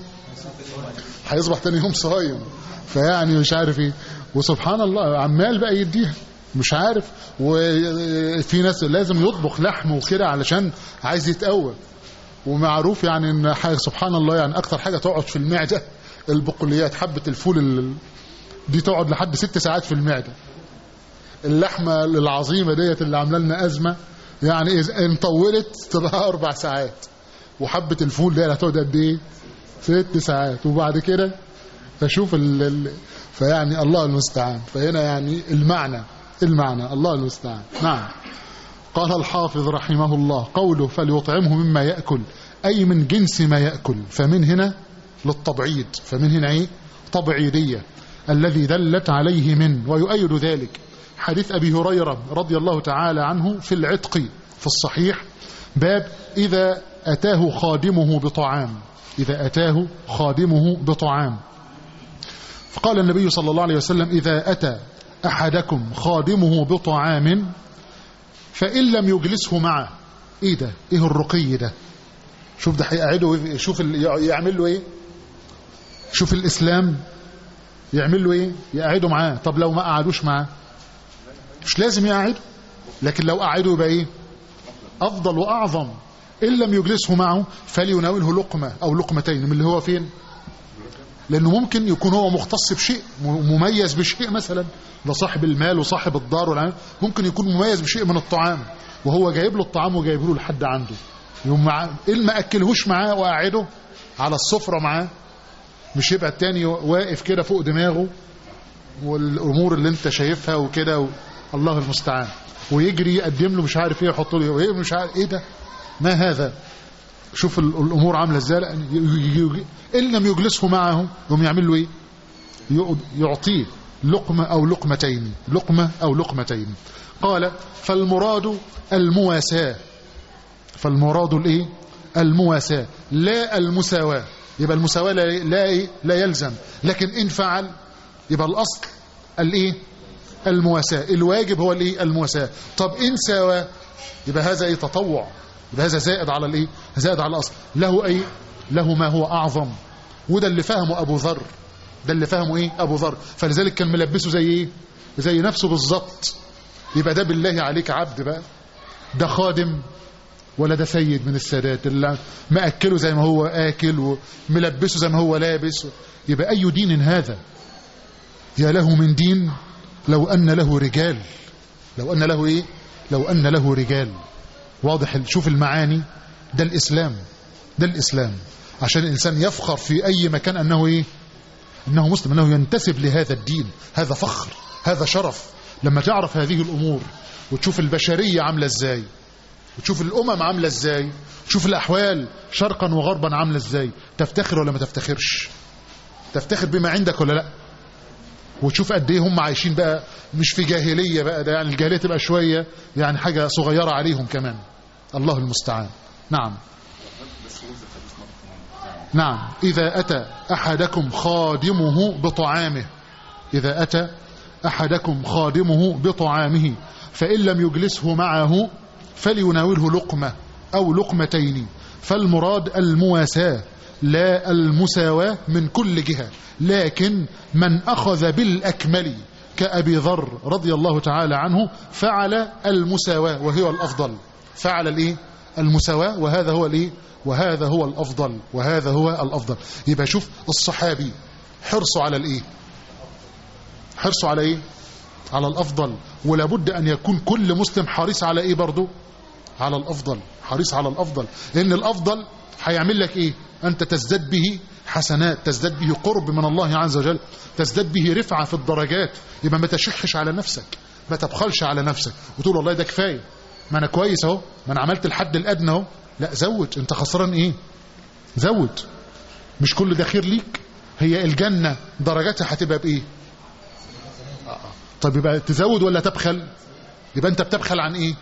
هيصبح تاني يوم صايم فيعني مش عارف ايه وسبحان الله عمال بقى يديها مش عارف وفي ناس لازم يطبخ لحم وكده علشان عايز يتقوى ومعروف يعني ان حاجة سبحان الله يعني اكتر حاجه تقعد في المعده البقوليات حبه الفول ال- دي تقعد لحد ست ساعات في المعده اللحمه العظيمه ديت اللي عامله لنا ازمه يعني اذا ان طولت تبقى اربع ساعات وحبه الفول دي هتقعد قد ايه؟ ست ساعات وبعد كده فشوف ال... ال... فيعني الله المستعان فهنا يعني المعنى المعنى الله المستعان نعم قال الحافظ رحمه الله قوله فليطعمه مما يأكل أي من جنس ما يأكل فمن هنا للتبعيد فمن هنا ايه تبعيدية الذي دلت عليه من ويؤيد ذلك حديث أبي هريرة رضي الله تعالى عنه في العتق في الصحيح باب إذا أتاه خادمه بطعام إذا أتاه خادمه بطعام فقال النبي صلى الله عليه وسلم إذا أتى أحدكم خادمه بطعام فإن لم يجلسه معه إيه ده إيه الرقي ده شوف ده هيقعده شوف ال- يعمل له إيه شوف الإسلام يعمل له إيه يقعده معاه طب لو ما قعدوش معاه مش لازم يقعده لكن لو قعده يبقى إيه أفضل وأعظم إن لم يجلسه معه فليناوله لقمة أو لقمتين من اللي هو فين لأنه ممكن يكون هو مختص بشيء م- مميز بشيء مثلا ده صاحب المال وصاحب الدار والعمل ممكن يكون مميز بشيء من الطعام وهو جايب له الطعام وجايبه له لحد عنده يوم مع إن ما أكلهوش معاه وقاعده على السفرة معاه مش يبقى التاني واقف كده فوق دماغه والأمور اللي انت شايفها وكده و... الله المستعان ويجري يقدم له مش عارف ايه يحط له ايه مش عارف ايه ده ما هذا شوف ال- الامور عامله ازاي لا، ي- ي- ي- ان لم يجلسه معه يقوم يعمل له ايه يقعد- يعطيه لقمه او لقمتين لقمه او لقمتين قال فالمراد المواساه فالمراد الايه المواساه لا المساواه يبقى المساواه لا لا, إيه؟ لا يلزم لكن ان فعل يبقى الاصل الايه المواساه الواجب هو الايه المواساه طب ان ساوى يبقى هذا ايه تطوع يبقى هذا زائد على الايه زائد على الاصل له ايه له ما هو اعظم وده اللي فهمه ابو ذر ده اللي فهمه ايه ابو ذر فلذلك كان ملبسه زي ايه زي نفسه بالظبط يبقى ده بالله عليك عبد بقى ده خادم ولا ده سيد من السادات اللي مأكله زي ما هو آكل وملبسه زي ما هو لابس يبقى أي دين هذا يا له من دين لو أن له رجال لو أن له إيه لو أن له رجال واضح شوف المعاني ده الإسلام ده الإسلام عشان الإنسان يفخر في أي مكان أنه إيه أنه مسلم أنه ينتسب لهذا الدين هذا فخر هذا شرف لما تعرف هذه الأمور وتشوف البشرية عاملة إزاي وتشوف الأمم عاملة إزاي تشوف الأحوال شرقا وغربا عاملة إزاي تفتخر ولا ما تفتخرش تفتخر بما عندك ولا لا وتشوف قد ايه هم عايشين بقى مش في جاهلية بقى ده يعني الجاهلية تبقى شوية يعني حاجة صغيرة عليهم كمان الله المستعان نعم نعم إذا أتى أحدكم خادمه بطعامه إذا أتى أحدكم خادمه بطعامه فإن لم يجلسه معه فليناوله لقمة أو لقمتين فالمراد المواساة لا المساواة من كل جهة لكن من أخذ بالأكمل كأبي ذر رضي الله تعالى عنه فعل المساواة وهي الأفضل فعل الإيه؟ المساواة وهذا هو الإيه؟ وهذا هو الأفضل وهذا هو الأفضل يبقى شوف الصحابي حرصوا على الإيه حرصوا على إيه على الأفضل ولابد أن يكون كل مسلم حريص على إيه برضه على الأفضل حريص على الأفضل لأن الأفضل هيعمل لك إيه أنت تزداد به حسنات تزداد به قرب من الله عز وجل تزداد به رفعة في الدرجات يبقى ما تشحش على نفسك ما تبخلش على نفسك وتقول والله ده كفاية ما أنا كويس أهو ما أنا عملت الحد الأدنى أهو لا زود أنت خسران إيه زود مش كل ده خير ليك هي الجنة درجاتها هتبقى بإيه طب يبقى تزود ولا تبخل يبقى أنت بتبخل عن إيه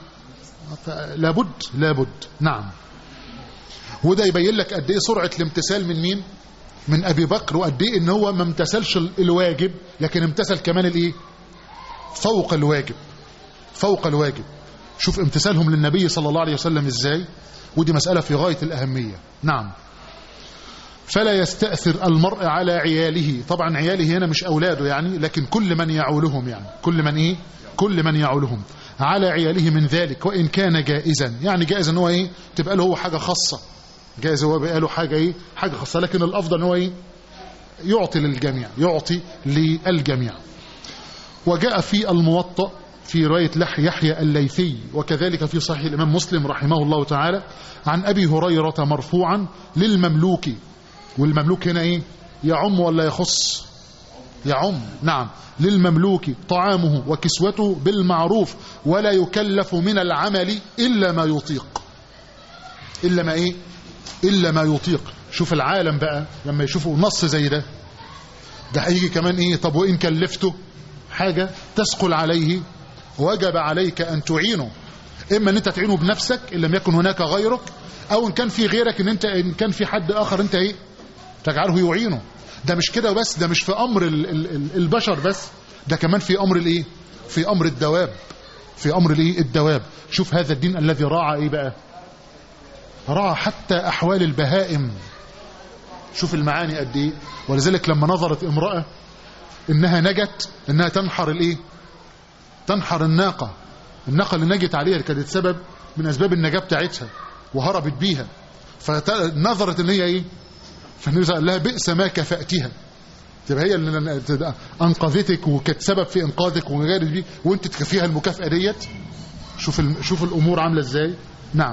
لابد لابد نعم وده يبين لك قد ايه سرعه الامتثال من مين من ابي بكر وقد ايه ان هو ما امتثلش الواجب لكن امتثل كمان الايه فوق الواجب فوق الواجب شوف امتثالهم للنبي صلى الله عليه وسلم ازاي ودي مسألة في غاية الأهمية نعم فلا يستأثر المرء على عياله طبعا عياله هنا مش أولاده يعني لكن كل من يعولهم يعني كل من إيه كل من يعولهم على عياله من ذلك وإن كان جائزا يعني جائز ان هو إيه تبقى له هو حاجة خاصة جائز هو بقى له حاجة إيه حاجة خاصة لكن الأفضل ان هو إيه يعطي للجميع يعطي للجميع وجاء في الموطأ في رواية لح يحيى الليثي وكذلك في صحيح الإمام مسلم رحمه الله تعالى عن أبي هريرة مرفوعا للمملوك والمملوك هنا إيه يعم ولا يخص يعم نعم للمملوك طعامه وكسوته بالمعروف ولا يكلف من العمل إلا ما يطيق إلا ما إيه إلا ما يطيق شوف العالم بقى لما يشوفوا نص زي ده ده هيجي كمان إيه طب وإن كلفته حاجة تثقل عليه وجب عليك أن تعينه إما أن أنت تعينه بنفسك إن لم يكن هناك غيرك أو إن كان في غيرك إن, أنت إن كان في حد آخر أنت إيه تجعله يعينه ده مش كده بس ده مش في أمر ال ال البشر بس ده كمان في أمر الإيه في أمر الدواب في أمر الإيه الدواب شوف هذا الدين الذي راعى إيه بقى راعى حتى أحوال البهائم شوف المعاني قد إيه ولذلك لما نظرت امرأة إنها نجت إنها تنحر الإيه تنحر الناقة الناقة اللي نجت عليها كانت سبب من أسباب النجاة بتاعتها وهربت بيها فنظرت ان هي ايه فالنبي قال لها بئس ما كفأتها تبقى هي اللي انقذتك وكانت سبب في انقاذك وغيرت بيه وانت تكفيها المكافأة ديت شوف شوف الامور عامله ازاي نعم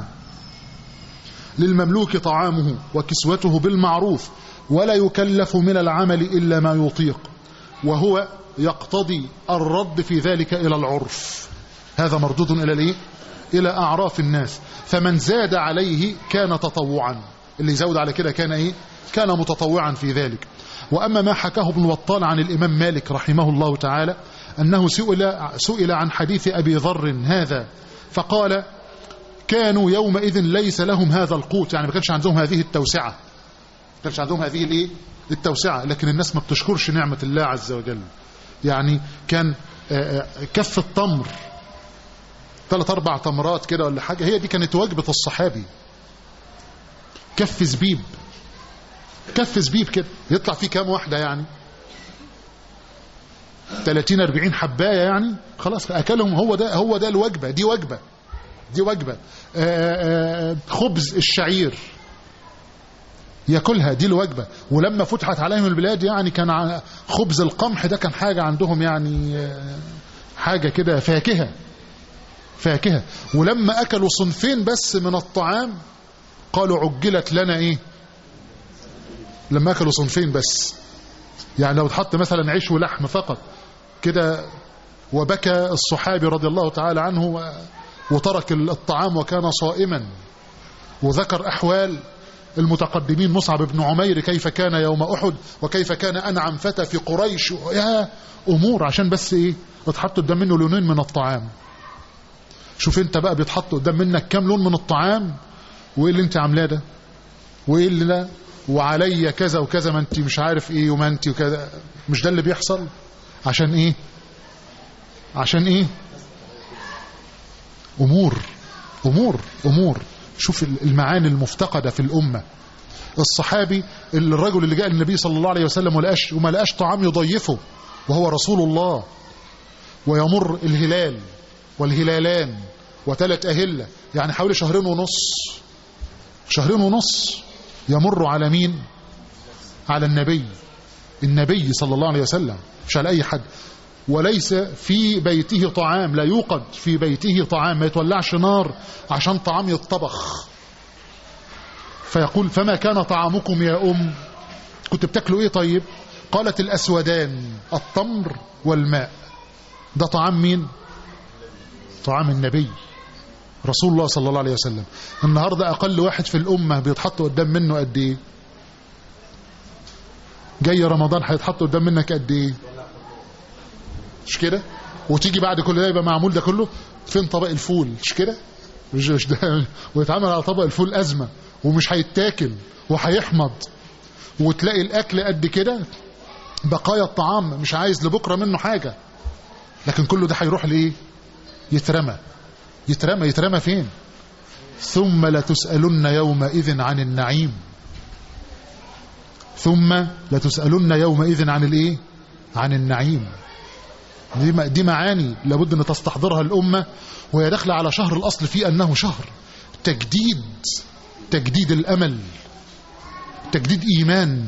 للمملوك طعامه وكسوته بالمعروف ولا يكلف من العمل الا ما يطيق وهو يقتضي الرد في ذلك إلى العرف هذا مردود إلى الإيه؟ إلى أعراف الناس فمن زاد عليه كان تطوعا اللي يزود على كده كان إيه؟ كان متطوعا في ذلك وأما ما حكاه ابن وطال عن الإمام مالك رحمه الله تعالى أنه سئل, سئل عن حديث أبي ذر هذا فقال كانوا يومئذ ليس لهم هذا القوت يعني ما كانش عندهم هذه التوسعة ما كانش عندهم هذه الايه التوسعة لكن الناس ما بتشكرش نعمة الله عز وجل يعني كان كف التمر ثلاث اربع تمرات كده ولا حاجه هي دي كانت وجبه الصحابي كف زبيب كف زبيب كده يطلع فيه كام واحده يعني 30 40 حبايه يعني خلاص اكلهم هو ده هو ده الوجبه دي وجبه دي وجبه خبز الشعير ياكلها دي الوجبه ولما فتحت عليهم البلاد يعني كان خبز القمح ده كان حاجه عندهم يعني حاجه كده فاكهه فاكهه ولما اكلوا صنفين بس من الطعام قالوا عجلت لنا ايه لما اكلوا صنفين بس يعني لو اتحط مثلا عيش ولحم فقط كده وبكى الصحابي رضي الله تعالى عنه وترك الطعام وكان صائما وذكر احوال المتقدمين مصعب بن عمير كيف كان يوم أحد وكيف كان أنعم فتى في قريش يا أمور عشان بس إيه اتحط قدام منه لونين من الطعام شوف انت بقى بيتحط قدام منك كام لون من الطعام وايه اللي انت عاملاه ده وايه اللي لا وعليا كذا وكذا ما انت مش عارف ايه وما انت وكذا مش ده اللي بيحصل عشان ايه عشان ايه امور امور امور شوف المعاني المفتقدة في الأمة الصحابي الرجل اللي جاء للنبي صلى الله عليه وسلم ولقاش وما لقاش طعام يضيفه وهو رسول الله ويمر الهلال والهلالان وثلاث أهلة يعني حوالي شهرين ونص شهرين ونص يمر على مين على النبي النبي صلى الله عليه وسلم مش على أي حد وليس في بيته طعام لا يوقد في بيته طعام ما يتولعش نار عشان طعام يتطبخ فيقول فما كان طعامكم يا أم كنت بتاكلوا ايه طيب قالت الأسودان التمر والماء ده طعام مين طعام النبي رسول الله صلى الله عليه وسلم النهاردة أقل واحد في الأمة بيتحط قدام منه قد ايه جاي رمضان هيتحط قدام منك قد ايه مش كده وتيجي بعد كل ده يبقى معمول ده كله فين طبق الفول مش كده مش ده ويتعمل على طبق الفول أزمة ومش هيتاكل وهيحمض وتلاقي الأكل قد كده بقايا الطعام مش عايز لبكرة منه حاجة لكن كله ده هيروح لإيه يترمى يترمى يترمى فين ثم لتسألن يومئذ عن النعيم ثم لتسألن يومئذ عن الايه عن النعيم دي دي معاني لابد ان تستحضرها الامه وهي داخله على شهر الاصل فيه انه شهر تجديد تجديد الامل تجديد ايمان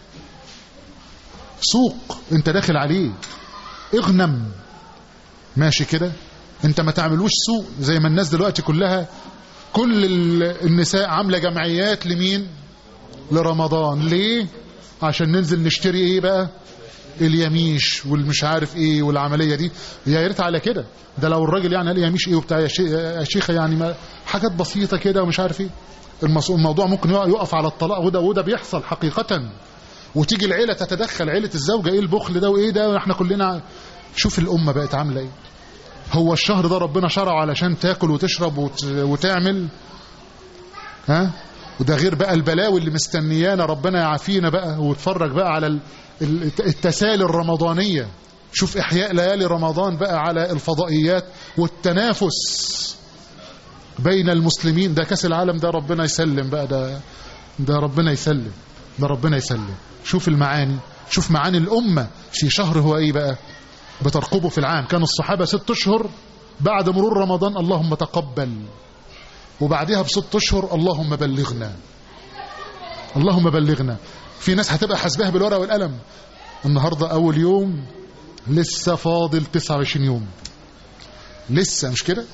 سوق انت داخل عليه اغنم ماشي كده انت ما تعملوش سوق زي ما الناس دلوقتي كلها كل النساء عامله جمعيات لمين لرمضان ليه عشان ننزل نشتري ايه بقى اليميش والمش عارف ايه والعمليه دي يا ريت على كده ده لو الراجل يعني قال يميش ايه وبتاع يا شيخه يعني ما حاجات بسيطه كده ومش عارف ايه الموضوع ممكن يقف على الطلاق وده وده بيحصل حقيقه وتيجي العيله تتدخل عيله الزوجه ايه البخل ده وايه ده واحنا كلنا شوف الامه بقت عامله ايه هو الشهر ده ربنا شرعه علشان تاكل وتشرب وت... وتعمل ها وده غير بقى البلاوي اللي مستنيانا ربنا يعافينا بقى واتفرج بقى على التسالي الرمضانية شوف إحياء ليالي رمضان بقى على الفضائيات والتنافس بين المسلمين ده كاس العالم ده ربنا يسلم بقى ده ده ربنا يسلم ده ربنا يسلم شوف المعاني شوف معاني الأمة في شهر هو إيه بقى بترقبه في العام كانوا الصحابة ست أشهر بعد مرور رمضان اللهم تقبل وبعدها بست أشهر اللهم بلغنا اللهم بلغنا في ناس هتبقى حاسباها بالورقة والقلم النهاردة أول يوم لسه فاضل 29 يوم لسه مش كده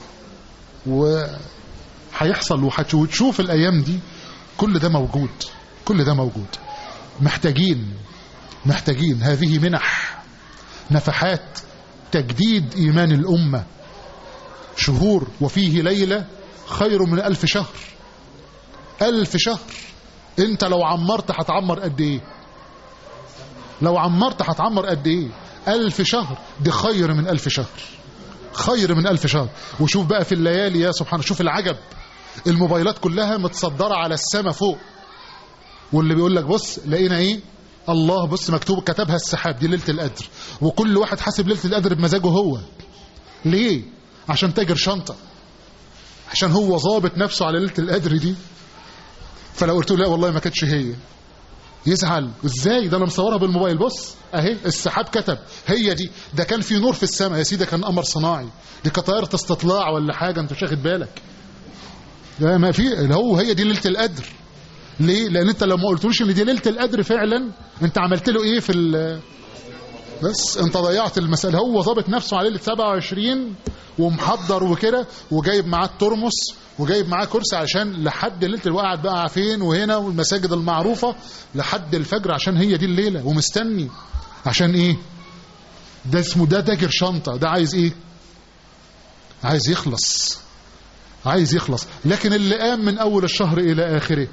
وهيحصل وهتشوف الأيام دي كل ده موجود كل ده موجود محتاجين محتاجين هذه منح نفحات تجديد إيمان الأمة شهور وفيه ليلة خير من ألف شهر ألف شهر انت لو عمرت هتعمر قد ايه لو عمرت هتعمر قد ايه ألف شهر دي خير من ألف شهر خير من ألف شهر وشوف بقى في الليالي يا سبحان شوف العجب الموبايلات كلها متصدرة على السماء فوق واللي بيقول لك بص لقينا ايه الله بص مكتوب كتبها السحاب دي ليلة القدر وكل واحد حاسب ليلة القدر بمزاجه هو ليه عشان تاجر شنطة عشان هو ظابط نفسه على ليلة القدر دي فلو قلت له لا والله ما كانتش هي يزعل ازاي ده انا مصورها بالموبايل بص اهي السحاب كتب هي دي ده كان في نور في السماء يا سيدي كان قمر صناعي دي كانت طياره استطلاع ولا حاجه انت مش واخد بالك ده ما في هو هي دي ليله القدر ليه لان انت لو ما قلتلوش ان دي ليله القدر فعلا انت عملت له ايه في ال بس انت ضيعت المسألة هو ظابط نفسه على ليلة 27 ومحضر وكده وجايب معاه الترمس وجايب معاه كرسي عشان لحد ليله الوقعد بقى فين وهنا والمساجد المعروفه لحد الفجر عشان هي دي الليله ومستني عشان ايه ده اسمه ده تاجر شنطه ده عايز ايه عايز يخلص عايز يخلص لكن اللي قام من اول الشهر الى اخره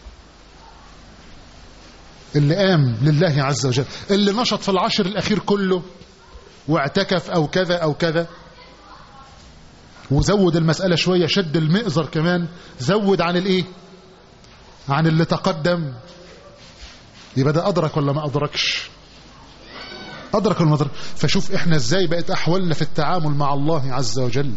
اللي قام لله عز وجل اللي نشط في العشر الاخير كله واعتكف او كذا او كذا وزود المسألة شوية شد المئزر كمان زود عن الايه عن اللي تقدم يبقى ده أدرك ولا ما أدركش أدرك ولا ما أدرك فشوف إحنا إزاي بقت أحوالنا في التعامل مع الله عز وجل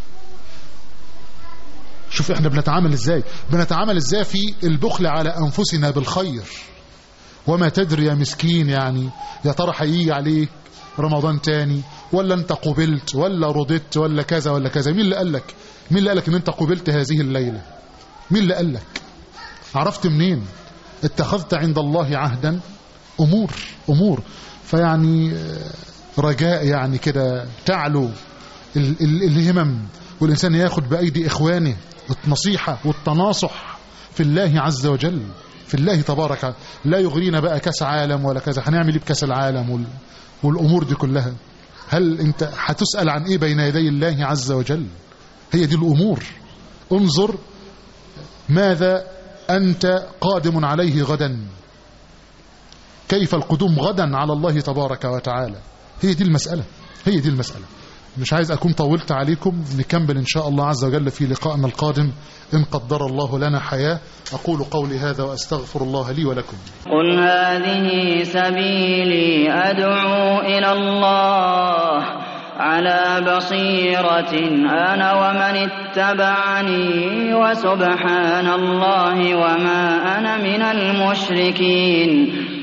شوف إحنا بنتعامل إزاي بنتعامل إزاي في البخل على أنفسنا بالخير وما تدري يا مسكين يعني يا ترى هيجي عليك رمضان تاني ولا انت قبلت ولا رضيت ولا كذا ولا كذا مين اللي قال لك مين اللي قال لك ان انت قبلت هذه الليلة مين اللي قال لك عرفت منين اتخذت عند الله عهدا امور امور فيعني رجاء يعني كده تعلو ال ال الهمم والانسان ياخد بايدي اخوانه النصيحة والتناصح في الله عز وجل في الله تبارك لا يغرينا بقى كاس عالم ولا كذا هنعمل ايه بكاس العالم وال والامور دي كلها هل انت هتسأل عن ايه بين يدي الله عز وجل هي دي الامور انظر ماذا انت قادم عليه غدا كيف القدوم غدا على الله تبارك وتعالى هي دي المسألة هي دي المسألة مش عايز أكون طولت عليكم نكمل إن شاء الله عز وجل في لقائنا القادم إن قدر الله لنا حياة أقول قولي هذا وأستغفر الله لي ولكم قل هذه سبيلي أدعو إلى الله على بصيرة أنا ومن اتبعني وسبحان الله وما أنا من المشركين